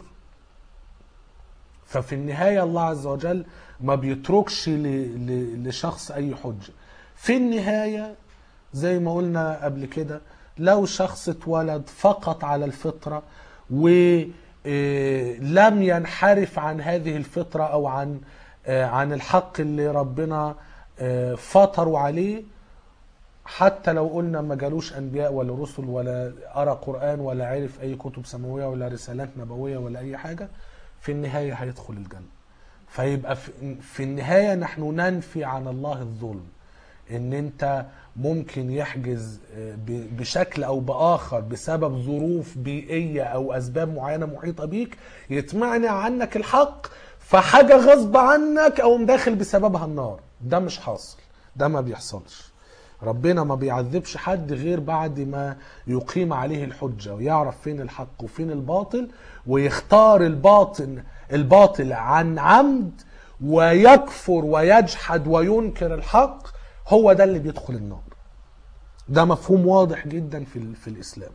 ففي النهاية الله عز وجل ما بيتركش ل- ل- لشخص أي حجة في النهاية زي ما قلنا قبل كده لو شخص اتولد فقط على الفطرة ولم ينحرف عن هذه الفطرة أو عن آه، عن الحق اللي ربنا آه، فطروا عليه حتى لو قلنا ما جالوش انبياء ولا رسل ولا قرا قران ولا عرف اي كتب سماويه ولا رسالات نبويه ولا اي حاجه في النهايه هيدخل الجنه فيبقى في- في النهايه نحن ننفي عن الله الظلم ان انت ممكن يحجز آه، ب- بشكل او باخر بسبب ظروف بيئيه او اسباب معينه محيطه بيك يتمنع عنك الحق فحاجه غصب عنك او داخل بسببها النار ده مش حاصل ده ما بيحصلش ربنا ما بيعذبش حد غير بعد ما يقيم عليه الحجة ويعرف فين الحق وفين الباطل ويختار الباطل الباطل عن عمد ويكفر ويجحد وينكر الحق هو ده اللي بيدخل النار ده مفهوم واضح جدا في, ال- في الإسلام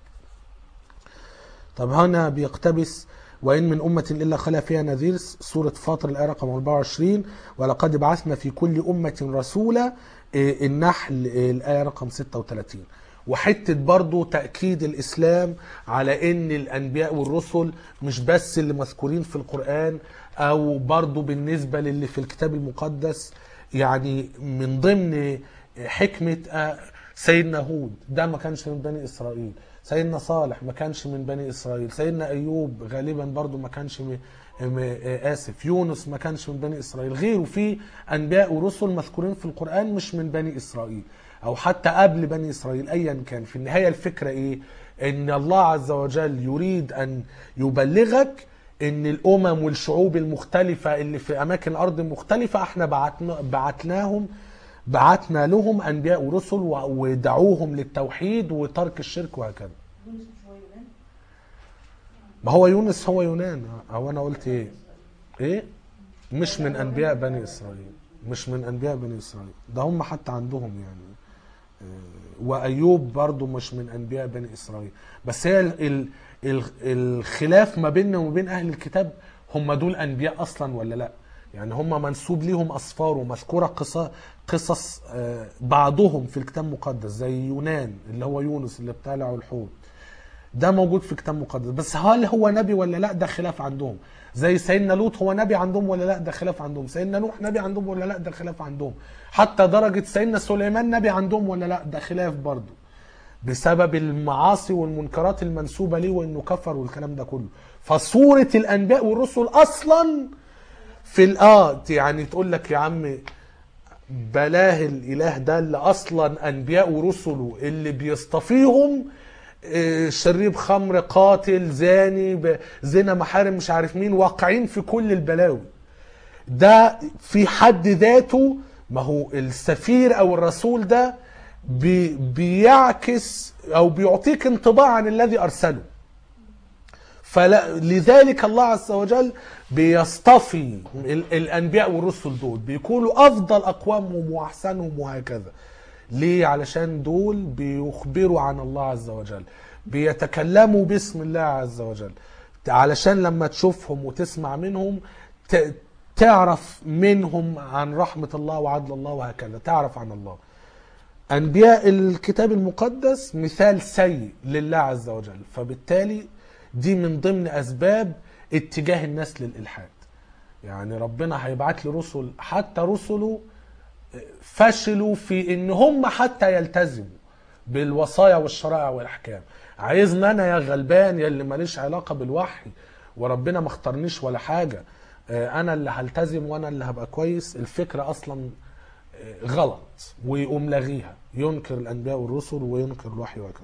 طب هنا بيقتبس وإن من أمة إلا خلا فيها نذير سورة فاطر الآية رقم 24 ولقد بعثنا في كل أمة رسولا إيه، النحل إيه، الآية رقم 36 وحتة برضو تأكيد الإسلام على إن الأنبياء والرسل مش بس اللي مذكورين في القرآن أو برضو بالنسبة للي في الكتاب المقدس يعني من ضمن حكمة آه، سيدنا هود ده ما كانش من بني إسرائيل سيدنا صالح ما كانش من بني إسرائيل سيدنا أيوب غالبا برضو ما كانش من م- آسف يونس ما كانش من بني إسرائيل غيره في أنبياء ورسل مذكورين في القرآن مش من بني إسرائيل أو حتى قبل بني إسرائيل أيا كان في النهاية الفكرة إيه إن الله عز وجل يريد أن يبلغك ان الامم والشعوب المختلفه اللي في اماكن ارض مختلفه احنا بعتنا بعتناهم بعتنا لهم انبياء ورسل و- ودعوهم للتوحيد وترك الشرك وهكذا يونس مش هو يونان ما هو يونس هو يونان او انا قلت ايه ايه مش من انبياء بني اسرائيل مش من انبياء بني اسرائيل ده هم حتى عندهم يعني آه، وايوب برضو مش من انبياء بني اسرائيل بس هي ال ال ال الخلاف ما بيننا وما بين اهل الكتاب هم دول انبياء اصلا ولا لا يعني هم منسوب ليهم اسفار ومذكوره قصص قصص آه، بعضهم في الكتاب المقدس زي يونان اللي هو يونس اللي ابتلعه الحوت ده موجود في كتاب مقدس بس هل هو نبي ولا لا ده خلاف عندهم زي سيدنا لوط هو نبي عندهم ولا لا ده خلاف عندهم سيدنا نوح نبي عندهم ولا لا ده خلاف عندهم حتى درجة سيدنا سليمان نبي عندهم ولا لا ده خلاف برضه بسبب المعاصي والمنكرات المنسوبة ليه وانه كفر والكلام ده كله فصورة الانبياء والرسل اصلا في الاه يعني تقول لك يا عم بلاه الاله ده اللي اصلا انبياء ورسله اللي بيصطفيهم آه، شريب خمر قاتل زاني ب- زنا محارم مش عارف مين واقعين في كل البلاوي ده في حد ذاته ما هو السفير او الرسول ده بي بيعكس او بيعطيك انطباع عن الذي ارسله فلذلك الله عز وجل بيصطفي ال- الانبياء والرسل دول بيكونوا افضل اقوامهم واحسنهم وهكذا ليه علشان دول بيخبروا عن الله عز وجل بيتكلموا باسم الله عز وجل علشان لما تشوفهم وتسمع منهم ت- تعرف منهم عن رحمة الله وعدل الله وهكذا تعرف عن الله أنبياء الكتاب المقدس مثال سيء لله عز وجل فبالتالي دي من ضمن أسباب اتجاه الناس للإلحاد يعني ربنا هيبعت لي رسل حتى رسله فشلوا في ان هم حتى يلتزموا بالوصايا والشرائع والاحكام عايزنا انا يا غلبان يا اللي ماليش علاقه بالوحي وربنا ما اختارنيش ولا حاجه آه، انا اللي هلتزم وانا اللي هبقى كويس الفكره اصلا آه، غلط ويقوم لاغيها ينكر الانبياء والرسل وينكر الوحي وهكذا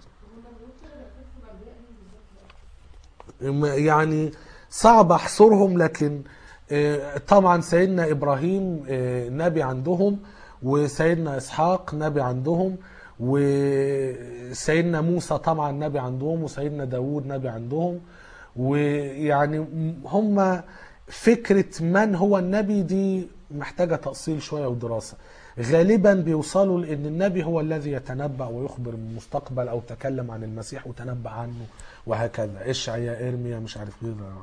يعني صعب احصرهم لكن آه، طبعا سيدنا ابراهيم آه، نبي عندهم وسيدنا اسحاق نبي عندهم وسيدنا موسى طبعا نبي عندهم وسيدنا داوود نبي عندهم ويعني هم فكرة من هو النبي دي محتاجة تأصيل شوية ودراسة غالبا بيوصلوا لأن النبي هو الذي يتنبأ ويخبر بالمستقبل أو تكلم عن المسيح وتنبأ عنه وهكذا اشعيا ارميا مش عارف ايه ده.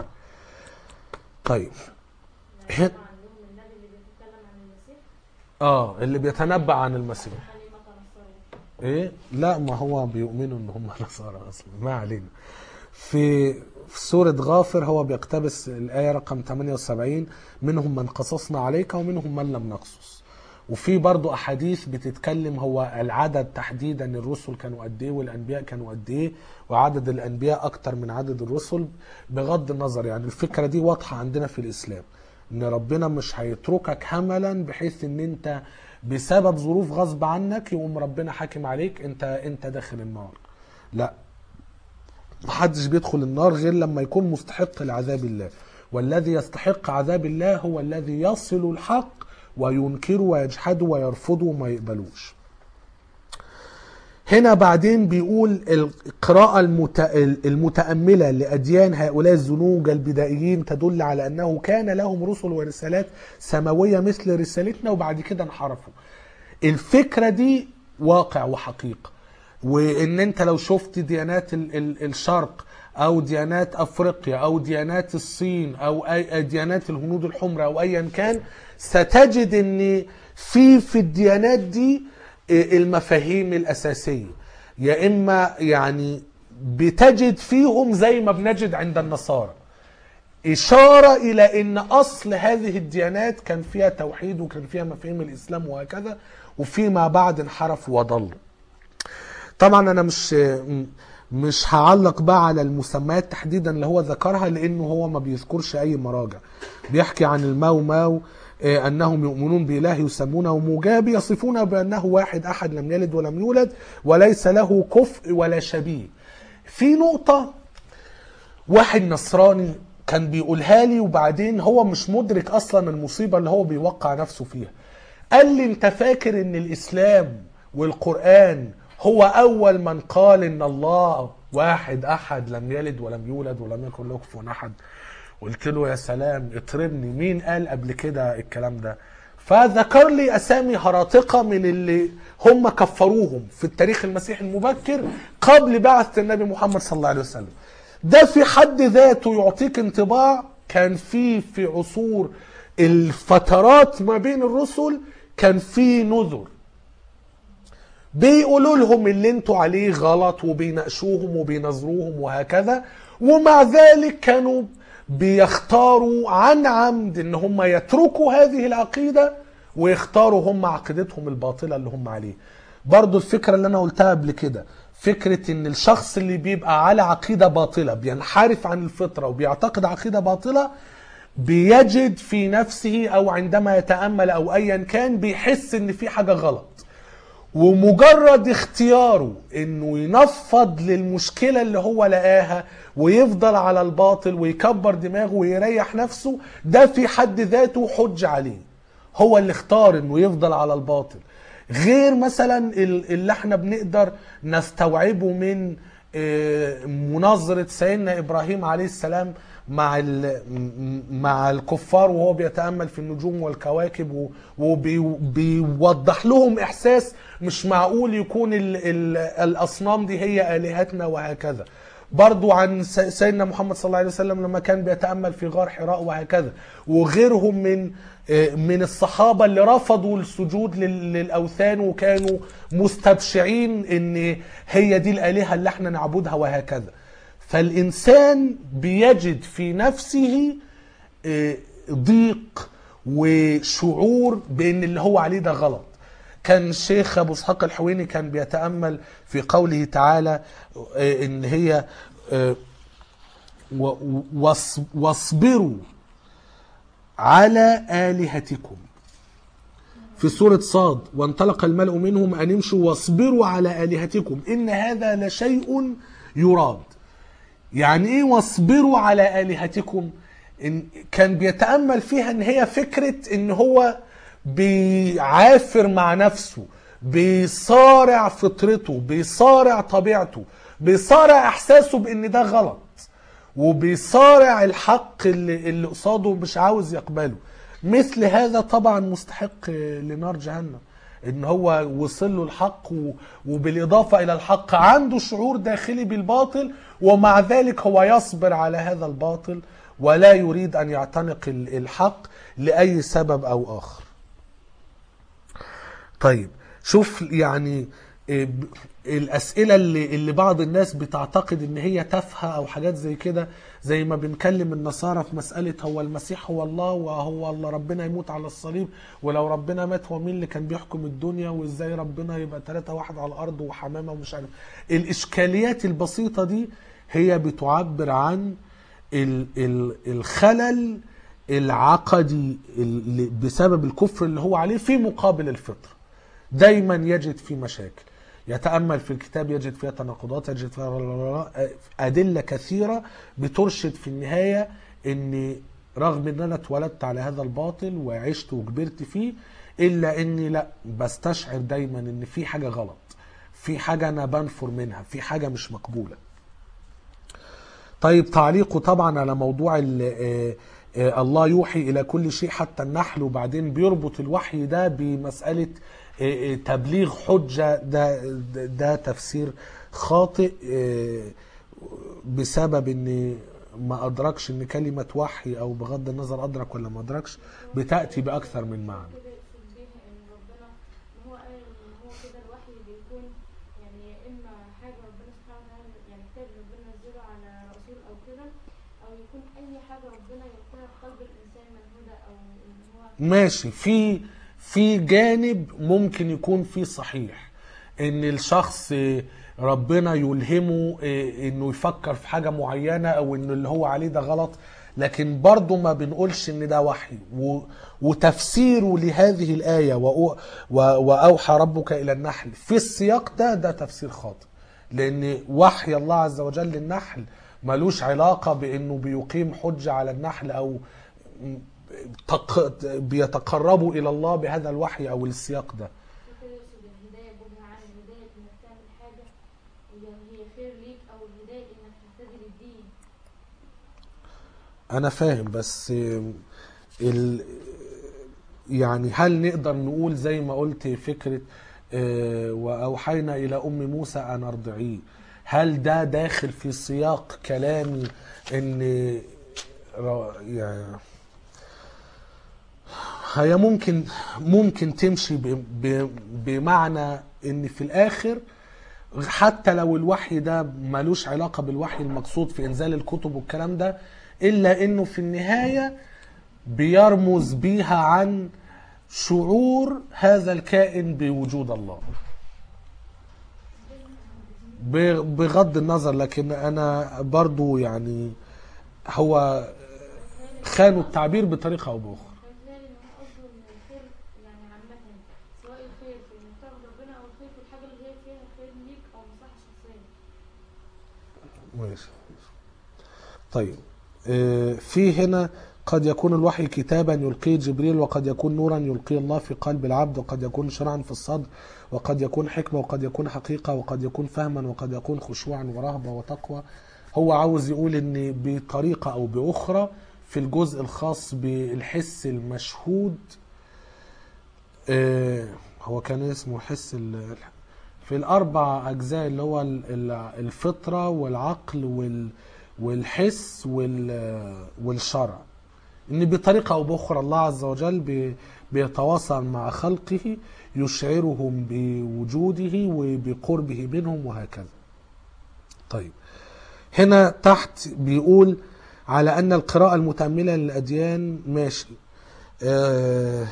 طيب هن- عندهم النبي اللي بيتكلم عن المسيح اه اللي بيتنبأ عن المسيح حليمة نصارى ايه لا ما هو بيؤمنوا ان هم نصارى اصلا ما علينا في في سورة غافر هو بيقتبس الآية رقم 78 منهم من قصصنا عليك ومنهم من لم نقصص وفي برضو أحاديث بتتكلم هو العدد تحديدا الرسل كانوا قد إيه والأنبياء كانوا قد إيه وعدد الأنبياء أكتر من عدد الرسل بغض النظر يعني الفكرة دي واضحة عندنا في الإسلام إن ربنا مش هيتركك هملا بحيث إن أنت بسبب ظروف غصب عنك يقوم ربنا حاكم عليك أنت أنت داخل النار لا محدش بيدخل النار غير لما يكون مستحق لعذاب الله والذي يستحق عذاب الله هو الذي يصل الحق وينكره ويجحده ويرفضه وما يقبلوش هنا بعدين بيقول القراءة المت... المتأملة لأديان هؤلاء الزنوج البدائيين تدل على أنه كان لهم رسل ورسالات سماوية مثل رسالتنا وبعد كده انحرفوا الفكرة دي واقع وحقيقة وان انت لو شفت ديانات ال- ال- الشرق او ديانات افريقيا او ديانات الصين او اي ديانات الهنود الحمر او ايا كان ستجد ان في في الديانات دي المفاهيم الاساسيه يا اما يعني بتجد فيهم زي ما بنجد عند النصارى إشارة إلى أن أصل هذه الديانات كان فيها توحيد وكان فيها مفاهيم الإسلام وهكذا وفيما بعد انحرف وضل طبعا أنا مش مش هعلق بقى على المسميات تحديدا اللي هو ذكرها لأنه هو ما بيذكرش أي مراجع بيحكي عن الماو ماو آه، أنهم يؤمنون بإله يسمونه موجاب يصفونه بأنه واحد أحد لم يلد ولم يولد وليس له كفء ولا شبيه في نقطة واحد نصراني كان بيقولها لي وبعدين هو مش مدرك اصلا المصيبه اللي هو بيوقع نفسه فيها قال لي انت فاكر ان الاسلام والقران هو اول من قال ان الله واحد احد لم يلد ولم يولد ولم يكن له كفوا احد قلت له يا سلام اطربني مين قال قبل كده الكلام ده فذكر لي اسامي هراطقه من اللي هم كفروهم في التاريخ المسيحي المبكر قبل بعثه النبي محمد صلى الله عليه وسلم ده في حد ذاته يعطيك انطباع كان في في عصور الفترات ما بين الرسل كان في نذر بيقولوا لهم اللي انتوا عليه غلط وبيناقشوهم وبينظروهم وهكذا ومع ذلك كانوا بيختاروا عن عمد ان هم يتركوا هذه العقيده ويختاروا هم عقيدتهم الباطله اللي هم عليه برضو الفكره اللي انا قلتها قبل كده فكره ان الشخص اللي بيبقى على عقيده باطله بينحرف عن الفطره وبيعتقد عقيده باطله بيجد في نفسه او عندما يتامل او ايا كان بيحس ان في حاجه غلط ومجرد اختياره انه ينفض للمشكله اللي هو لقاها ويفضل على الباطل ويكبر دماغه ويريح نفسه ده في حد ذاته حج عليه هو اللي اختار انه يفضل على الباطل غير مثلا ال- اللي احنا بنقدر نستوعبه من آه، مناظرة سيدنا إبراهيم عليه السلام مع ال- م- مع الكفار وهو بيتأمل في النجوم والكواكب وبيوضح لهم إحساس مش معقول يكون ال ال الأصنام دي هي آلهتنا وهكذا برضو عن س- سيدنا محمد صلى الله عليه وسلم لما كان بيتأمل في غار حراء وهكذا وغيرهم من آه، من الصحابة اللي رفضوا السجود لل- للأوثان وكانوا مستبشعين ان هي دي الآلهة اللي احنا نعبدها وهكذا فالإنسان بيجد في نفسه آه، ضيق وشعور بان اللي هو عليه ده غلط كان الشيخ ابو اسحاق الحويني كان بيتامل في قوله تعالى آه، ان هي آه، و- واص- واصبروا على الهتكم في سورة صاد وانطلق الملأ منهم أن امشوا واصبروا على آلهتكم إن هذا لشيء يراد يعني ايه واصبروا على الهتكم إن كان بيتامل فيها ان هي فكره ان هو بيعافر مع نفسه بيصارع فطرته بيصارع طبيعته بيصارع احساسه بان ده غلط وبيصارع الحق اللي, اللي قصاده مش عاوز يقبله مثل هذا طبعا مستحق لنار جهنم ان هو وصل له الحق و- وبالاضافه الى الحق عنده شعور داخلي بالباطل ومع ذلك هو يصبر على هذا الباطل ولا يريد ان يعتنق ال- الحق لاي سبب او اخر. طيب شوف يعني إيه، ب- الاسئله اللي اللي بعض الناس بتعتقد ان هي تافهه او حاجات زي كده زي ما بنكلم النصارى في مساله هو المسيح هو الله وهو الله ربنا يموت على الصليب ولو ربنا مات هو مين اللي كان بيحكم الدنيا وازاي ربنا يبقى ثلاثة واحد على الارض وحمامه ومش عارف الاشكاليات البسيطه دي هي بتعبر عن ال- ال- الخلل العقدي اللي بسبب الكفر اللي هو عليه في مقابل الفطره دايما يجد في مشاكل يتأمل في الكتاب يجد فيها تناقضات يجد فيها أدلة كثيرة بترشد في النهاية أن رغم أن أنا اتولدت على هذا الباطل وعشت وكبرت فيه إلا أني لا بستشعر دايما أن في حاجة غلط في حاجة أنا بنفر منها في حاجة مش مقبولة طيب تعليقه طبعا على موضوع ال- آه، آه، الله يوحي الى كل شيء حتى النحل وبعدين بيربط الوحي ده بمساله آه، آه، تبليغ حجه ده ده- ده تفسير خاطئ آه، بسبب ان ما ادركش ان كلمه وحي او بغض النظر ادرك ولا ما ادركش بتاتي باكثر من معنى كده يقصد بيها ان ربنا ان هو قال ان هو كده الوحي بيكون يعني يا اما حاجه ربنا سبحانه وتعالى يعني كتاب ربنا نزله على رسول او كده او يكون اي حاجه ربنا يلقيها في قلب الانسان من هدى او ان هو ماشي في في جانب ممكن يكون فيه صحيح ان الشخص ربنا يلهمه انه يفكر في حاجة معينة او ان اللي هو عليه ده غلط لكن برضه ما بنقولش ان ده وحي و- وتفسيره لهذه الآية وأو- و- وأوحى ربك إلى النحل في السياق ده ده تفسير خاطئ لأن وحي الله عز وجل للنحل ملوش علاقة بأنه بيقيم حجة على النحل أو تق... بيتقربوا الى الله بهذا الوحي او السياق ده كده يقصد الهدايه بوجه عام الهدايه انك تعمل حاجه هي هي خير ليك او الهدايه انك تهتدي للدين انا فاهم بس ال... يعني هل نقدر نقول زي ما قلت فكرة آه، وأوحينا إلى أم موسى أن أرضعيه هل ده داخل في سياق كلامي إن را- يعني هي ممكن ممكن تمشي ب... ب... بمعنى إن في الآخر حتى لو الوحي ده ملوش علاقة بالوحي المقصود في إنزال الكتب والكلام ده إلا إنه في النهاية بيرمز بيها عن شعور هذا الكائن بوجود الله ب- بغض النظر لكن أنا برضو يعني هو خانوا التعبير بطريقة أو بأخرى فبالتالي ان هو قصده ان الخير يعني عامه سواء الخير في انك تعبد ربنا او الخير في الحاجه اللي هي فيها خير ليك او مصلحه شخصيه ماشي طيب آه، في هنا قد يكون الوحي كتابا يلقيه جبريل وقد يكون نورا يلقيه الله في قلب العبد وقد يكون شرعا في الصدر وقد يكون حكمة وقد يكون حقيقة وقد يكون فهما وقد يكون خشوعا ورهبة وتقوى هو عاوز يقول ان بطريقة او باخرى في الجزء الخاص بالحس المشهود آه، هو كان اسمه حس ال- في الاربع اجزاء اللي هو ال- ال- الفطره والعقل وال والحس وال والشرع ان بطريقه او باخرى الله عز وجل بي- بيتواصل مع خلقه يشعرهم بوجوده وبقربه منهم وهكذا طيب هنا تحت بيقول على ان القراءه المتامله للاديان ماشي آه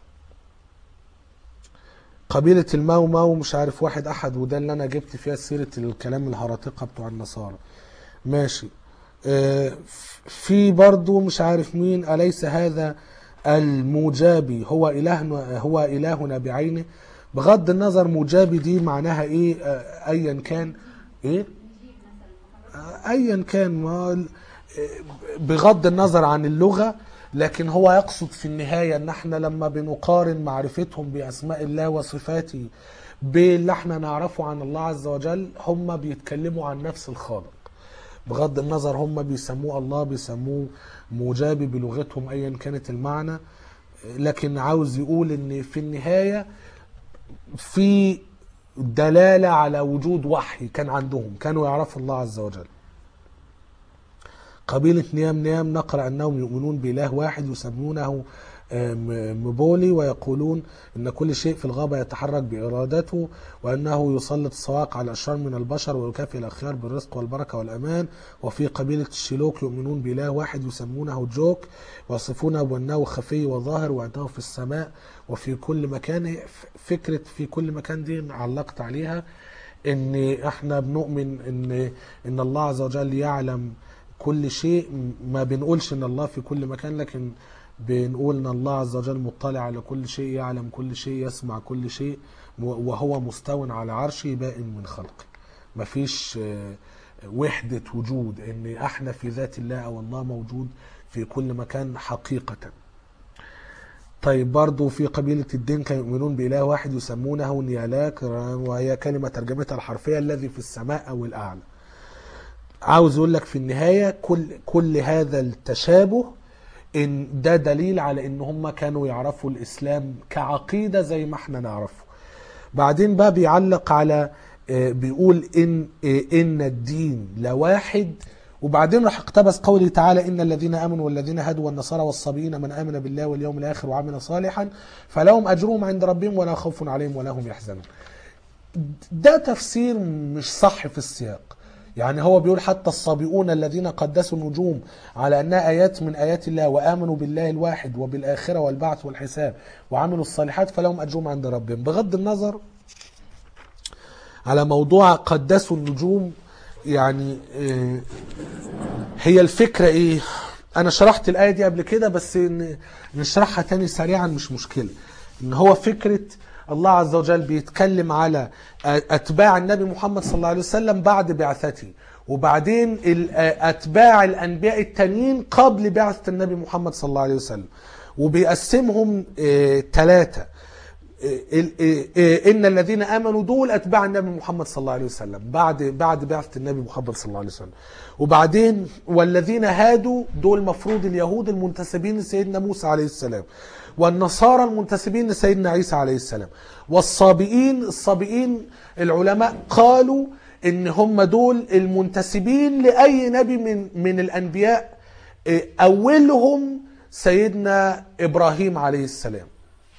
قبيلة الماو ماو مش عارف واحد أحد وده اللي أنا جبت فيها سيرة الكلام الهرطقة بتوع النصارى ماشي آه، في برضو مش عارف مين أليس هذا المجابي هو إلهنا هو إلهنا بعينه بغض النظر مجابي دي معناها إيه آه، أيا كان إيه ايا كان ما بغض النظر عن اللغه لكن هو يقصد في النهايه ان احنا لما بنقارن معرفتهم باسماء الله وصفاته باللي احنا نعرفه عن الله عز وجل هم بيتكلموا عن نفس الخالق بغض النظر هم بيسموه الله بيسموه مجابي بلغتهم ايا كانت المعنى لكن عاوز يقول ان في النهايه في دلالة على وجود وحي كان عندهم كانوا يعرفوا الله عز وجل قبيلة نيام نيام نقرأ أنهم يؤمنون بإله واحد يسمونه آه، م- مبولي ويقولون ان كل شيء في الغابه يتحرك بارادته وانه يسلط الصواعق على الاشرار من البشر ويكافئ الاخيار بالرزق والبركه والامان وفي قبيله الشيلوك يؤمنون باله واحد يسمونه جوك ويصفونه بانه خفي وظاهر وانه في السماء وفي كل مكان ف- فكره في كل مكان دي علقت عليها ان احنا بنؤمن ان ان الله عز وجل يعلم كل شيء ما بنقولش ان الله في كل مكان لكن بنقول ان الله عز وجل مطلع على كل شيء يعلم كل شيء يسمع كل شيء وهو مستو على عرشه بائن من خلقه مفيش آه، وحدة وجود ان احنا في ذات الله او الله موجود في كل مكان حقيقة طيب برضو في قبيلة الدنكا يؤمنون بإله واحد يسمونه نيالاك وهي كلمة ترجمتها الحرفية الذي في السماء أو الأعلى عاوز يقول لك في النهاية كل كل هذا التشابه إن ده دليل على إن هم كانوا يعرفوا الإسلام كعقيدة زي ما احنا نعرفه بعدين بقى بيعلق على آه، بيقول إن آه، إن الدين لواحد وبعدين راح اقتبس قوله تعالى إن الذين آمنوا والذين هادوا والنصارى والصابئين من آمن بالله واليوم الآخر وعمل صالحا فلهم أجرهم عند ربهم ولا خوف عليهم ولا هم يحزنون ده تفسير مش صح في السياق يعني هو بيقول حتى الصابئون الذين قدسوا النجوم على انها ايات من ايات الله وامنوا بالله الواحد وبالاخره والبعث والحساب وعملوا الصالحات فلهم اجرهم عند ربهم بغض النظر على موضوع قدسوا النجوم يعني آه، هي الفكره ايه انا شرحت الايه دي قبل كده بس ن- نشرحها تاني سريعا مش مشكله ان هو فكره الله عز وجل بيتكلم على اتباع النبي محمد صلى الله عليه وسلم بعد بعثته وبعدين ال- اتباع الانبياء التانيين قبل بعثه النبي محمد صلى الله عليه وسلم وبيقسمهم ثلاثه ال- ال- ان الذين امنوا دول اتباع النبي محمد صلى الله عليه وسلم بعد بعد بعثه النبي محمد صلى الله عليه وسلم وبعدين والذين هادوا دول مفروض اليهود المنتسبين لسيدنا موسى عليه السلام والنصارى المنتسبين لسيدنا عيسى عليه السلام والصابئين الصابئين العلماء قالوا ان هم دول المنتسبين لاي نبي من من الانبياء إيه، اولهم سيدنا ابراهيم عليه السلام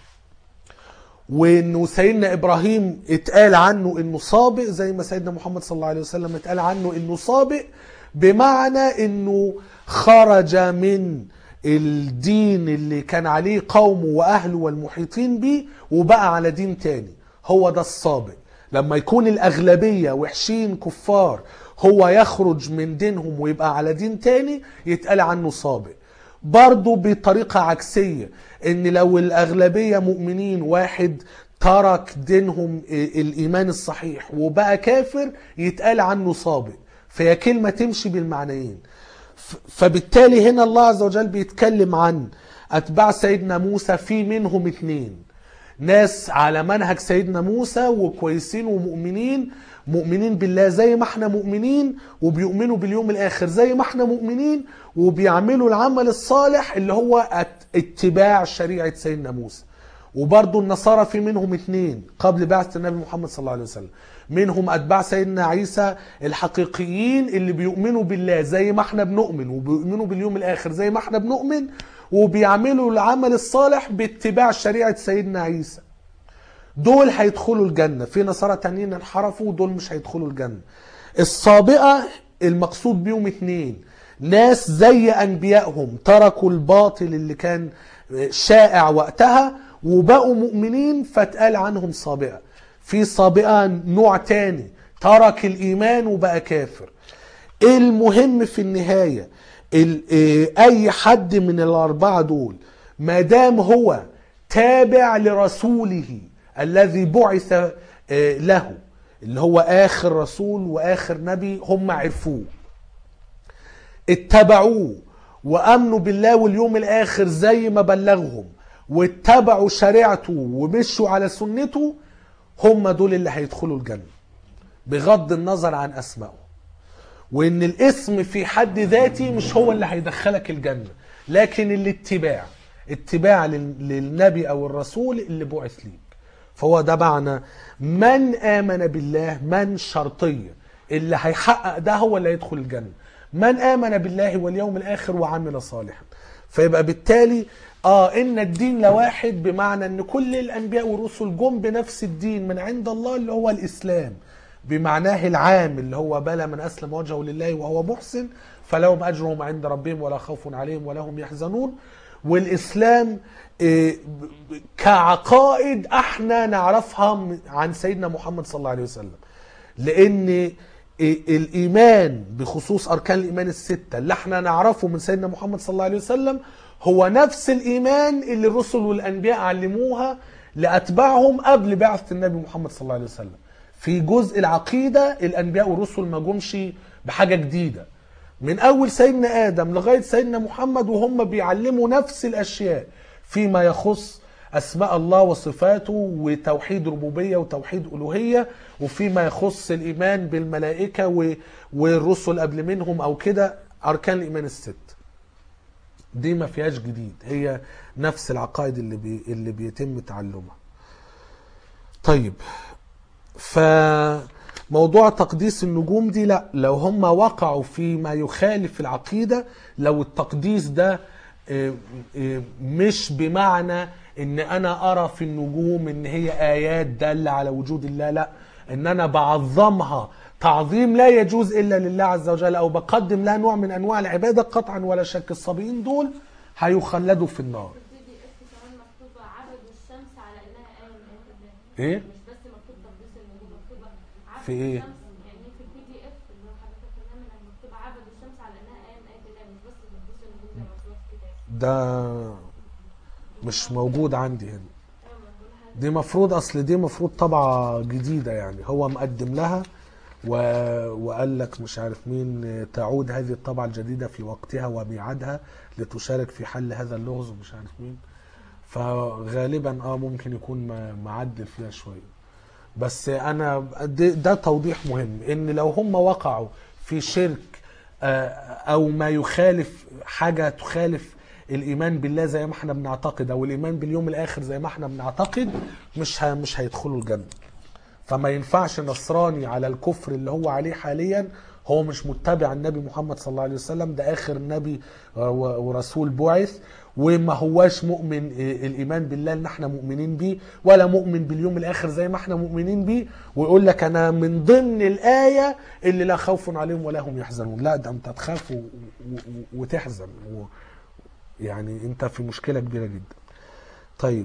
وانه سيدنا ابراهيم اتقال عنه انه صابئ زي ما سيدنا محمد صلى الله عليه وسلم اتقال عنه انه صابئ بمعنى انه خرج من الدين اللي كان عليه قومه واهله والمحيطين به وبقى على دين تاني هو ده الصابئ لما يكون الاغلبيه وحشين كفار هو يخرج من دينهم ويبقى على دين تاني يتقال عنه صابئ برضه بطريقة عكسية ان لو الاغلبية مؤمنين واحد ترك دينهم الايمان الصحيح وبقى كافر يتقال عنه صابئ فهي كلمة تمشي بالمعنيين ف- فبالتالي هنا الله عز وجل بيتكلم عن اتباع سيدنا موسى في منهم اتنين ناس على منهج سيدنا موسى وكويسين ومؤمنين مؤمنين بالله زي ما احنا مؤمنين وبيؤمنوا باليوم الاخر زي ما احنا مؤمنين وبيعملوا العمل الصالح اللي هو ات- اتباع شريعة سيدنا موسى وبرضه النصارى في منهم اتنين قبل بعثة النبي محمد صلى الله عليه وسلم منهم اتباع سيدنا عيسى الحقيقيين اللي بيؤمنوا بالله زي ما احنا بنؤمن وبيؤمنوا باليوم الاخر زي ما احنا بنؤمن وبيعملوا العمل الصالح باتباع شريعة سيدنا عيسى دول هيدخلوا الجنة في نصارى تانيين انحرفوا دول مش هيدخلوا الجنة السابقة المقصود بيهم اتنين ناس زي انبيائهم تركوا الباطل اللي كان شائع وقتها وبقوا مؤمنين فاتقال عنهم سابقة في سابقة نوع تاني ترك الايمان وبقى كافر المهم في النهاية ال- إيه، اي حد من الاربعة دول ما دام هو تابع لرسوله الذي بعث آه، له اللي هو اخر رسول واخر نبي هم عرفوه اتبعوه وامنوا بالله واليوم الاخر زي ما بلغهم واتبعوا شريعته ومشوا على سنته هم دول اللي هيدخلوا الجنه بغض النظر عن اسمائهم وان الاسم في حد ذاته مش هو اللي هيدخلك الجنه لكن الاتباع اتباع لل- للنبي او الرسول اللي بعث ليك فهو ده معنى من امن بالله من شرطيه اللي هيحقق ده هو اللي هيدخل الجنه من امن بالله واليوم الاخر وعمل صالحا فيبقى بالتالي اه ان الدين لواحد بمعنى ان كل الانبياء والرسل جم بنفس الدين من عند الله اللي هو الاسلام بمعناه العام اللي هو بلى من اسلم وجهه لله وهو محسن فلهم اجرهم عند ربهم ولا خوف عليهم ولا هم يحزنون والاسلام آه، ب- ب- كعقائد احنا نعرفها من- عن سيدنا محمد صلى الله عليه وسلم لان الايمان بخصوص اركان الايمان السته اللي احنا نعرفه من سيدنا محمد صلى الله عليه وسلم هو نفس الايمان اللي الرسل والانبياء علموها لاتباعهم قبل بعثه النبي محمد صلى الله عليه وسلم في جزء العقيده الانبياء والرسل ما جمش بحاجه جديده من اول سيدنا ادم لغايه سيدنا محمد وهم بيعلموا نفس الاشياء فيما يخص اسماء الله وصفاته وتوحيد ربوبيه وتوحيد الوهيه وفيما يخص الايمان بالملائكه و- والرسل قبل منهم او كده اركان الايمان الست دي ما فيهاش جديد هي نفس العقائد اللي بي اللي بيتم تعلمها طيب فموضوع تقديس النجوم دي لا لو هم وقعوا فيما يخالف العقيدة لو التقديس ده آه، آه، مش بمعنى ان انا ارى في النجوم ان هي ايات دالة على وجود الله لا ان انا بعظمها تعظيم لا يجوز الا لله عز وجل او بقدم لها نوع من انواع العبادة قطعا ولا شك الصابئين دول هيخلدوا في النار في البي دي اف كمان مكتوبة عبدوا الشمس على انها آية من آيات الله ايه مش بس مكتوب تقديس النجوم مكتوبة عبدوا في إيه؟ الشمس يعني في البي دي اف اللي هو حضرتك فاهم انك مكتوبة عبدوا الشمس على انها آية من آيات الله مش بس تقديس النجوم زي ما مكتوب في الكتاب ده مش موجود عندي هنا ايوه ما بقولها دي مفروض اصل دي مفروض طبعة جديدة يعني هو مقدم لها و... وقال لك مش عارف مين تعود هذه الطبعة الجديدة في وقتها وميعادها لتشارك في حل هذا اللغز ومش عارف مين فغالبا اه ممكن يكون م- معدل فيها شوية بس انا ده, ده توضيح مهم ان لو هم وقعوا في شرك آه، او ما يخالف حاجه تخالف الايمان بالله زي ما احنا بنعتقد او الايمان باليوم الاخر زي ما احنا بنعتقد مش ه- مش هيدخلوا الجنه فما ينفعش نصراني على الكفر اللي هو عليه حاليا هو مش متبع النبي محمد صلى الله عليه وسلم ده اخر نبي آه، و- ورسول بعث وما هواش مؤمن آه، الايمان بالله اللي احنا مؤمنين بيه ولا مؤمن باليوم الاخر زي ما احنا مؤمنين بيه ويقول لك انا من ضمن الايه اللي لا خوف عليهم ولا هم يحزنون لا ده انت تخاف و- و- و- وتحزن و- يعني انت في مشكله كبيره جدا طيب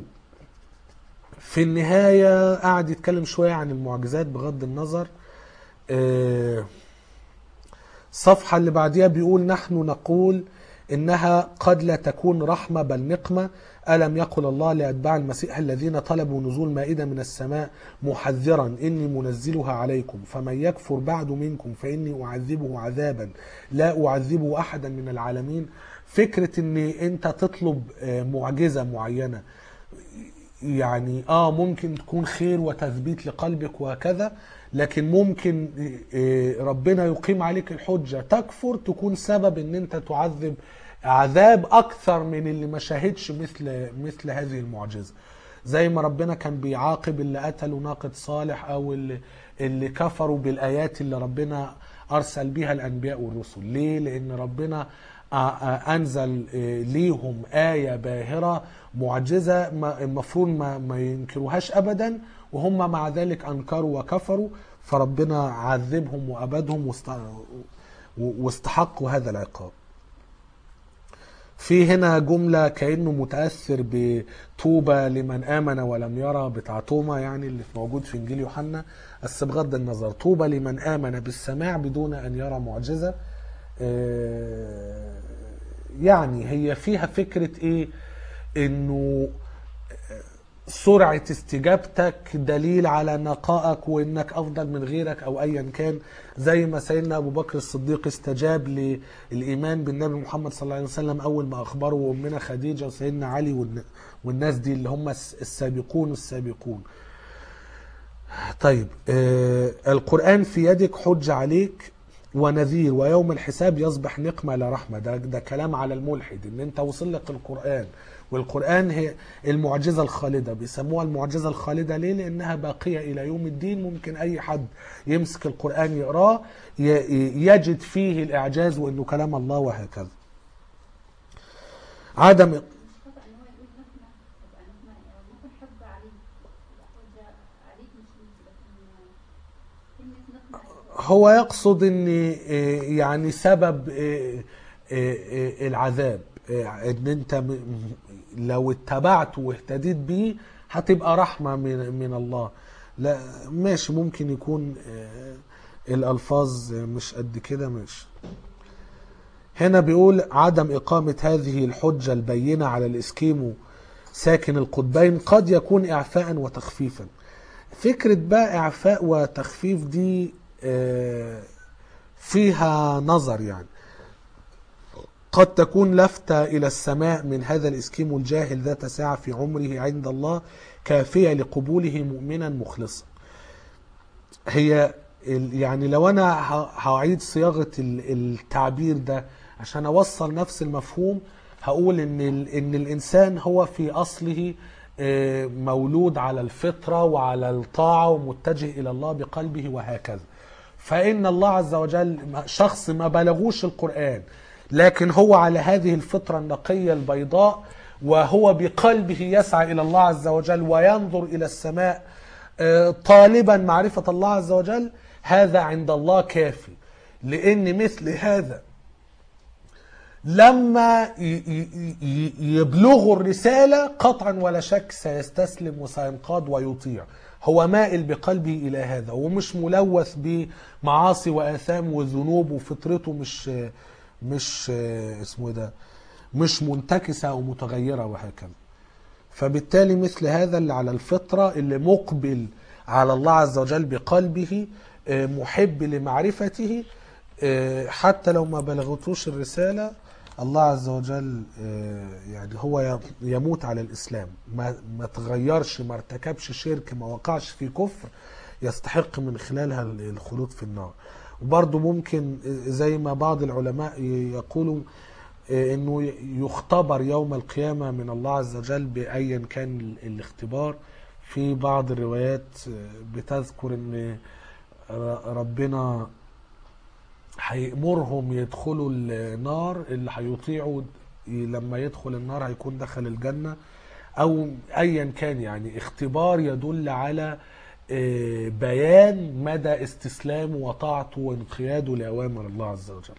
في النهاية قعد يتكلم شوية عن المعجزات بغض النظر آه، الصفحة اللي بعديها بيقول نحن نقول إنها قد لا تكون رحمة بل نقمة ألم يقل الله لأتباع المسيح الذين طلبوا نزول مائدة من السماء محذرا إني منزلها عليكم فمن يكفر بعد منكم فإني أعذبه عذابا لا أعذبه أحدا من العالمين فكرة إن أنت تطلب آه، معجزة معينة يعني اه ممكن تكون خير وتثبيت لقلبك وهكذا لكن ممكن آه، ربنا يقيم عليك الحجة تكفر تكون سبب ان انت تعذب عذاب اكثر من اللي ما شاهدش مثل مثل هذه المعجزة زي ما ربنا كان بيعاقب اللي قتلوا ناقة صالح او اللي, اللي كفروا بالايات اللي ربنا ارسل بها الانبياء والرسل ليه لان ربنا آه، آه، انزل آه، ليهم ايه باهره معجزه ما- المفروض ما, ما ينكروهاش ابدا وهم مع ذلك انكروا وكفروا فربنا عذبهم وابدهم واست- واستحقوا هذا العقاب في هنا جملة كأنه متأثر بطوبى لمن آمن ولم يرى بتاع توما يعني اللي موجود في إنجيل يوحنا بس بغض النظر طوبى لمن آمن بالسماع بدون أن يرى معجزة آه، يعني هي فيها فكرة إيه إنه سرعة استجابتك دليل على نقائك وانك افضل من غيرك او ايا كان زي ما سيدنا ابو بكر الصديق استجاب للايمان بالنبي محمد صلى الله عليه وسلم اول ما اخبره وامنا خديجة وسيدنا علي والن- والناس دي اللي هم الس- السابقون السابقون طيب آه القرآن في يدك حجة عليك ونذير ويوم الحساب يصبح نقمة لا رحمة ده, ده كلام على الملحد ان انت وصل لك القرآن والقرآن هي المعجزة الخالدة بيسموها المعجزة الخالدة ليه لانها باقية الى يوم الدين ممكن اي حد يمسك القرآن يقراه ي- يجد فيه الاعجاز وانه كلام الله وهكذا عدم خطأ ان هو هو يقصد ان إيه، يعني سبب إيه، إيه، إيه، العذاب إيه، ان انت م- م- لو اتبعته واهتديت بيه هتبقى رحمة من من الله لا ماشي ممكن يكون إيه، الالفاظ مش قد كده ماشي هنا بيقول عدم إقامة هذه الحجة البينة على الإسكيمو ساكن القطبين قد يكون إعفاء وتخفيفا فكرة بقى إعفاء وتخفيف دي آه، فيها نظر يعني قد تكون لفتة إلى السماء من هذا الإسكيمو الجاهل ذات ساعة في عمره عند الله كافية لقبوله مؤمنا مخلصا هي ال- يعني لو انا ه- هعيد صياغه ال- التعبير ده عشان اوصل نفس المفهوم هقول ان ال- ان الانسان هو في اصله آه، مولود على الفطره وعلى الطاعه ومتجه الى الله بقلبه وهكذا فان الله عز وجل شخص ما بلغوش القران لكن هو على هذه الفطره النقيه البيضاء وهو بقلبه يسعى الى الله عز وجل وينظر الى السماء آه، طالبا معرفة الله عز وجل هذا عند الله كافي لأن مثل هذا لما ي- ي- ي- يبلغوا الرسالة قطعا ولا شك سيستسلم وسينقاد ويطيع هو مائل بقلبه إلى هذا ومش ملوث بمعاصي وآثام وذنوب وفطرته مش مش آه، اسمه إيه ده مش منتكسة أو متغيرة وهكذا فبالتالي مثل هذا اللي على الفطرة اللي مقبل على الله عز وجل بقلبه آه، محب لمعرفته آه، حتى لو ما بلغتوش الرسالة الله عز وجل آه، يعني هو ي- يموت على الإسلام ما, ما تغيرش ما ارتكبش شرك ما وقعش في كفر يستحق من خلالها الخلود في النار وبرضه ممكن آه، زي ما بعض العلماء ي- يقولوا آه، انه ي- يختبر يوم القيامة من الله عز وجل بأيا كان ال- الاختبار في بعض الروايات آه، بتذكر ان ر- ربنا هيأمرهم يدخلوا النار اللي هيطيعوا لما يدخل النار هيكون دخل الجنة او ايا كان يعني اختبار يدل على آه، بيان مدى استسلامه وطاعته وانقياده لأوامر الله عز وجل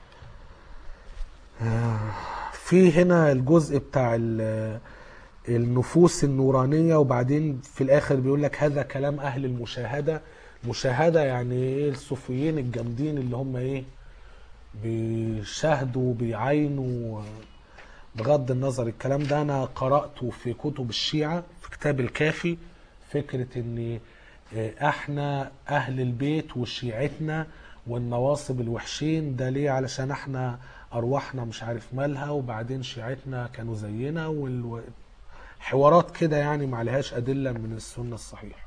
في هنا الجزء بتاع ال- النفوس النورانية وبعدين في الآخر بيقول لك هذا كلام أهل المشاهدة مشاهدة يعني إيه الصوفيين الجامدين اللي هم إيه بيشاهدوا بيعاينوا بغض النظر الكلام ده أنا قرأته في كتب الشيعة في كتاب الكافي فكرة إن احنا اهل البيت وشيعتنا والنواصب الوحشين ده ليه علشان احنا ارواحنا مش عارف مالها وبعدين شيعتنا كانوا زينا وال... حوارات كده يعني ما عليهاش ادله من السنه الصحيحه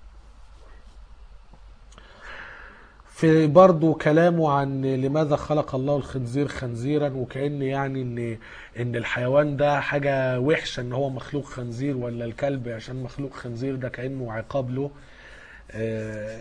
في برضو كلامه عن لماذا خلق الله الخنزير خنزيرا وكأن يعني ان ان الحيوان ده حاجة وحشة ان هو مخلوق خنزير ولا الكلب عشان مخلوق خنزير ده كأنه عقاب له آه،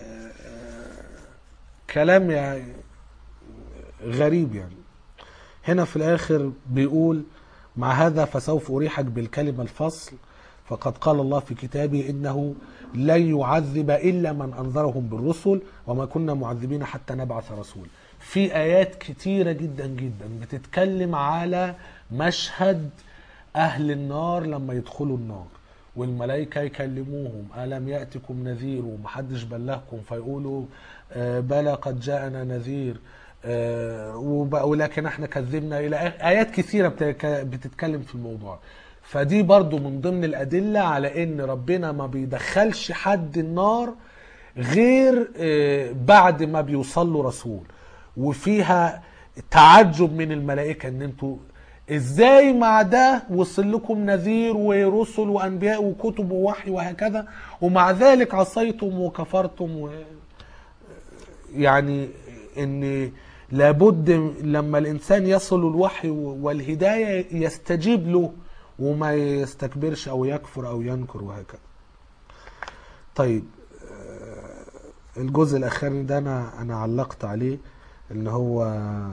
كلام يعني غريب يعني هنا في الآخر بيقول مع هذا فسوف أريحك بالكلمة الفصل فقد قال الله في كتابه إنه لن يعذب إلا من أنذرهم بالرسل وما كنا معذبين حتى نبعث رسول في آيات كتيرة جدا جدا بتتكلم على مشهد أهل النار لما يدخلوا النار والملائكة يكلموهم ألم يأتكم نذير ومحدش بلغكم فيقولوا آه، بلى قد جاءنا نذير آه، وب- ولكن احنا كذبنا إلى آخر- آيات كثيرة بت- بتتكلم في الموضوع فدي برضو من ضمن الأدلة على إن ربنا ما بيدخلش حد النار غير آه، بعد ما بيوصل له رسول وفيها تعجب من الملائكة ان انتوا ازاي مع ده وصل لكم نذير ورسل وانبياء وكتب ووحي وهكذا ومع ذلك عصيتم وكفرتم و... يعني ان لابد لما الانسان يصل الوحي والهدايه يستجيب له وما يستكبرش او يكفر او ينكر وهكذا طيب آه، الجزء الاخراني ده انا انا علقت عليه ان هو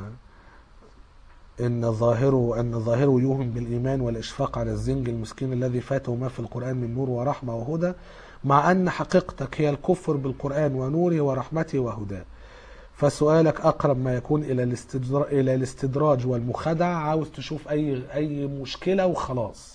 ان ظاهره ان ظاهره يوهم بالايمان والاشفاق على الزنج المسكين الذي فاته ما في القران من نور ورحمه وهدى مع ان حقيقتك هي الكفر بالقران ونوره ورحمته وهداه فسؤالك اقرب ما يكون الى الاستدراج الى الاستدراج والمخادعه عاوز تشوف اي اي مشكله وخلاص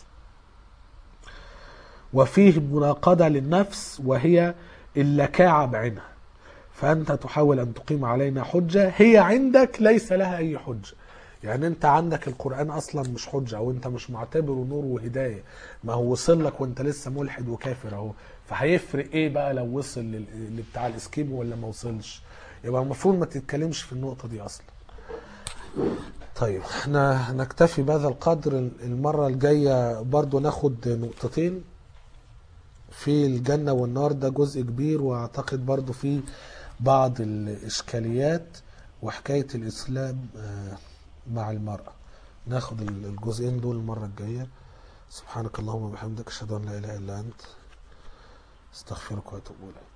وفيه مناقضه للنفس وهي اللكاعه بعينها فانت تحاول ان تقيم علينا حجه هي عندك ليس لها اي حجه يعني انت عندك القران اصلا مش حجه او انت مش معتبره نور وهدايه ما هو وصل لك وانت لسه ملحد وكافر اهو فهيفرق ايه بقى لو وصل لل- لبتاع الاسكيمو ولا ما وصلش يبقى المفروض ما تتكلمش في النقطه دي اصلا طيب احنا نكتفي بهذا القدر المره الجايه برضو ناخد نقطتين في الجنة والنار ده جزء كبير واعتقد برضو في بعض الاشكاليات وحكاية الاسلام آه، مع المرأة ناخد الجزئين دول المرة الجاية سبحانك اللهم وبحمدك اشهد ان لا اله الا انت استغفرك واتوب اليك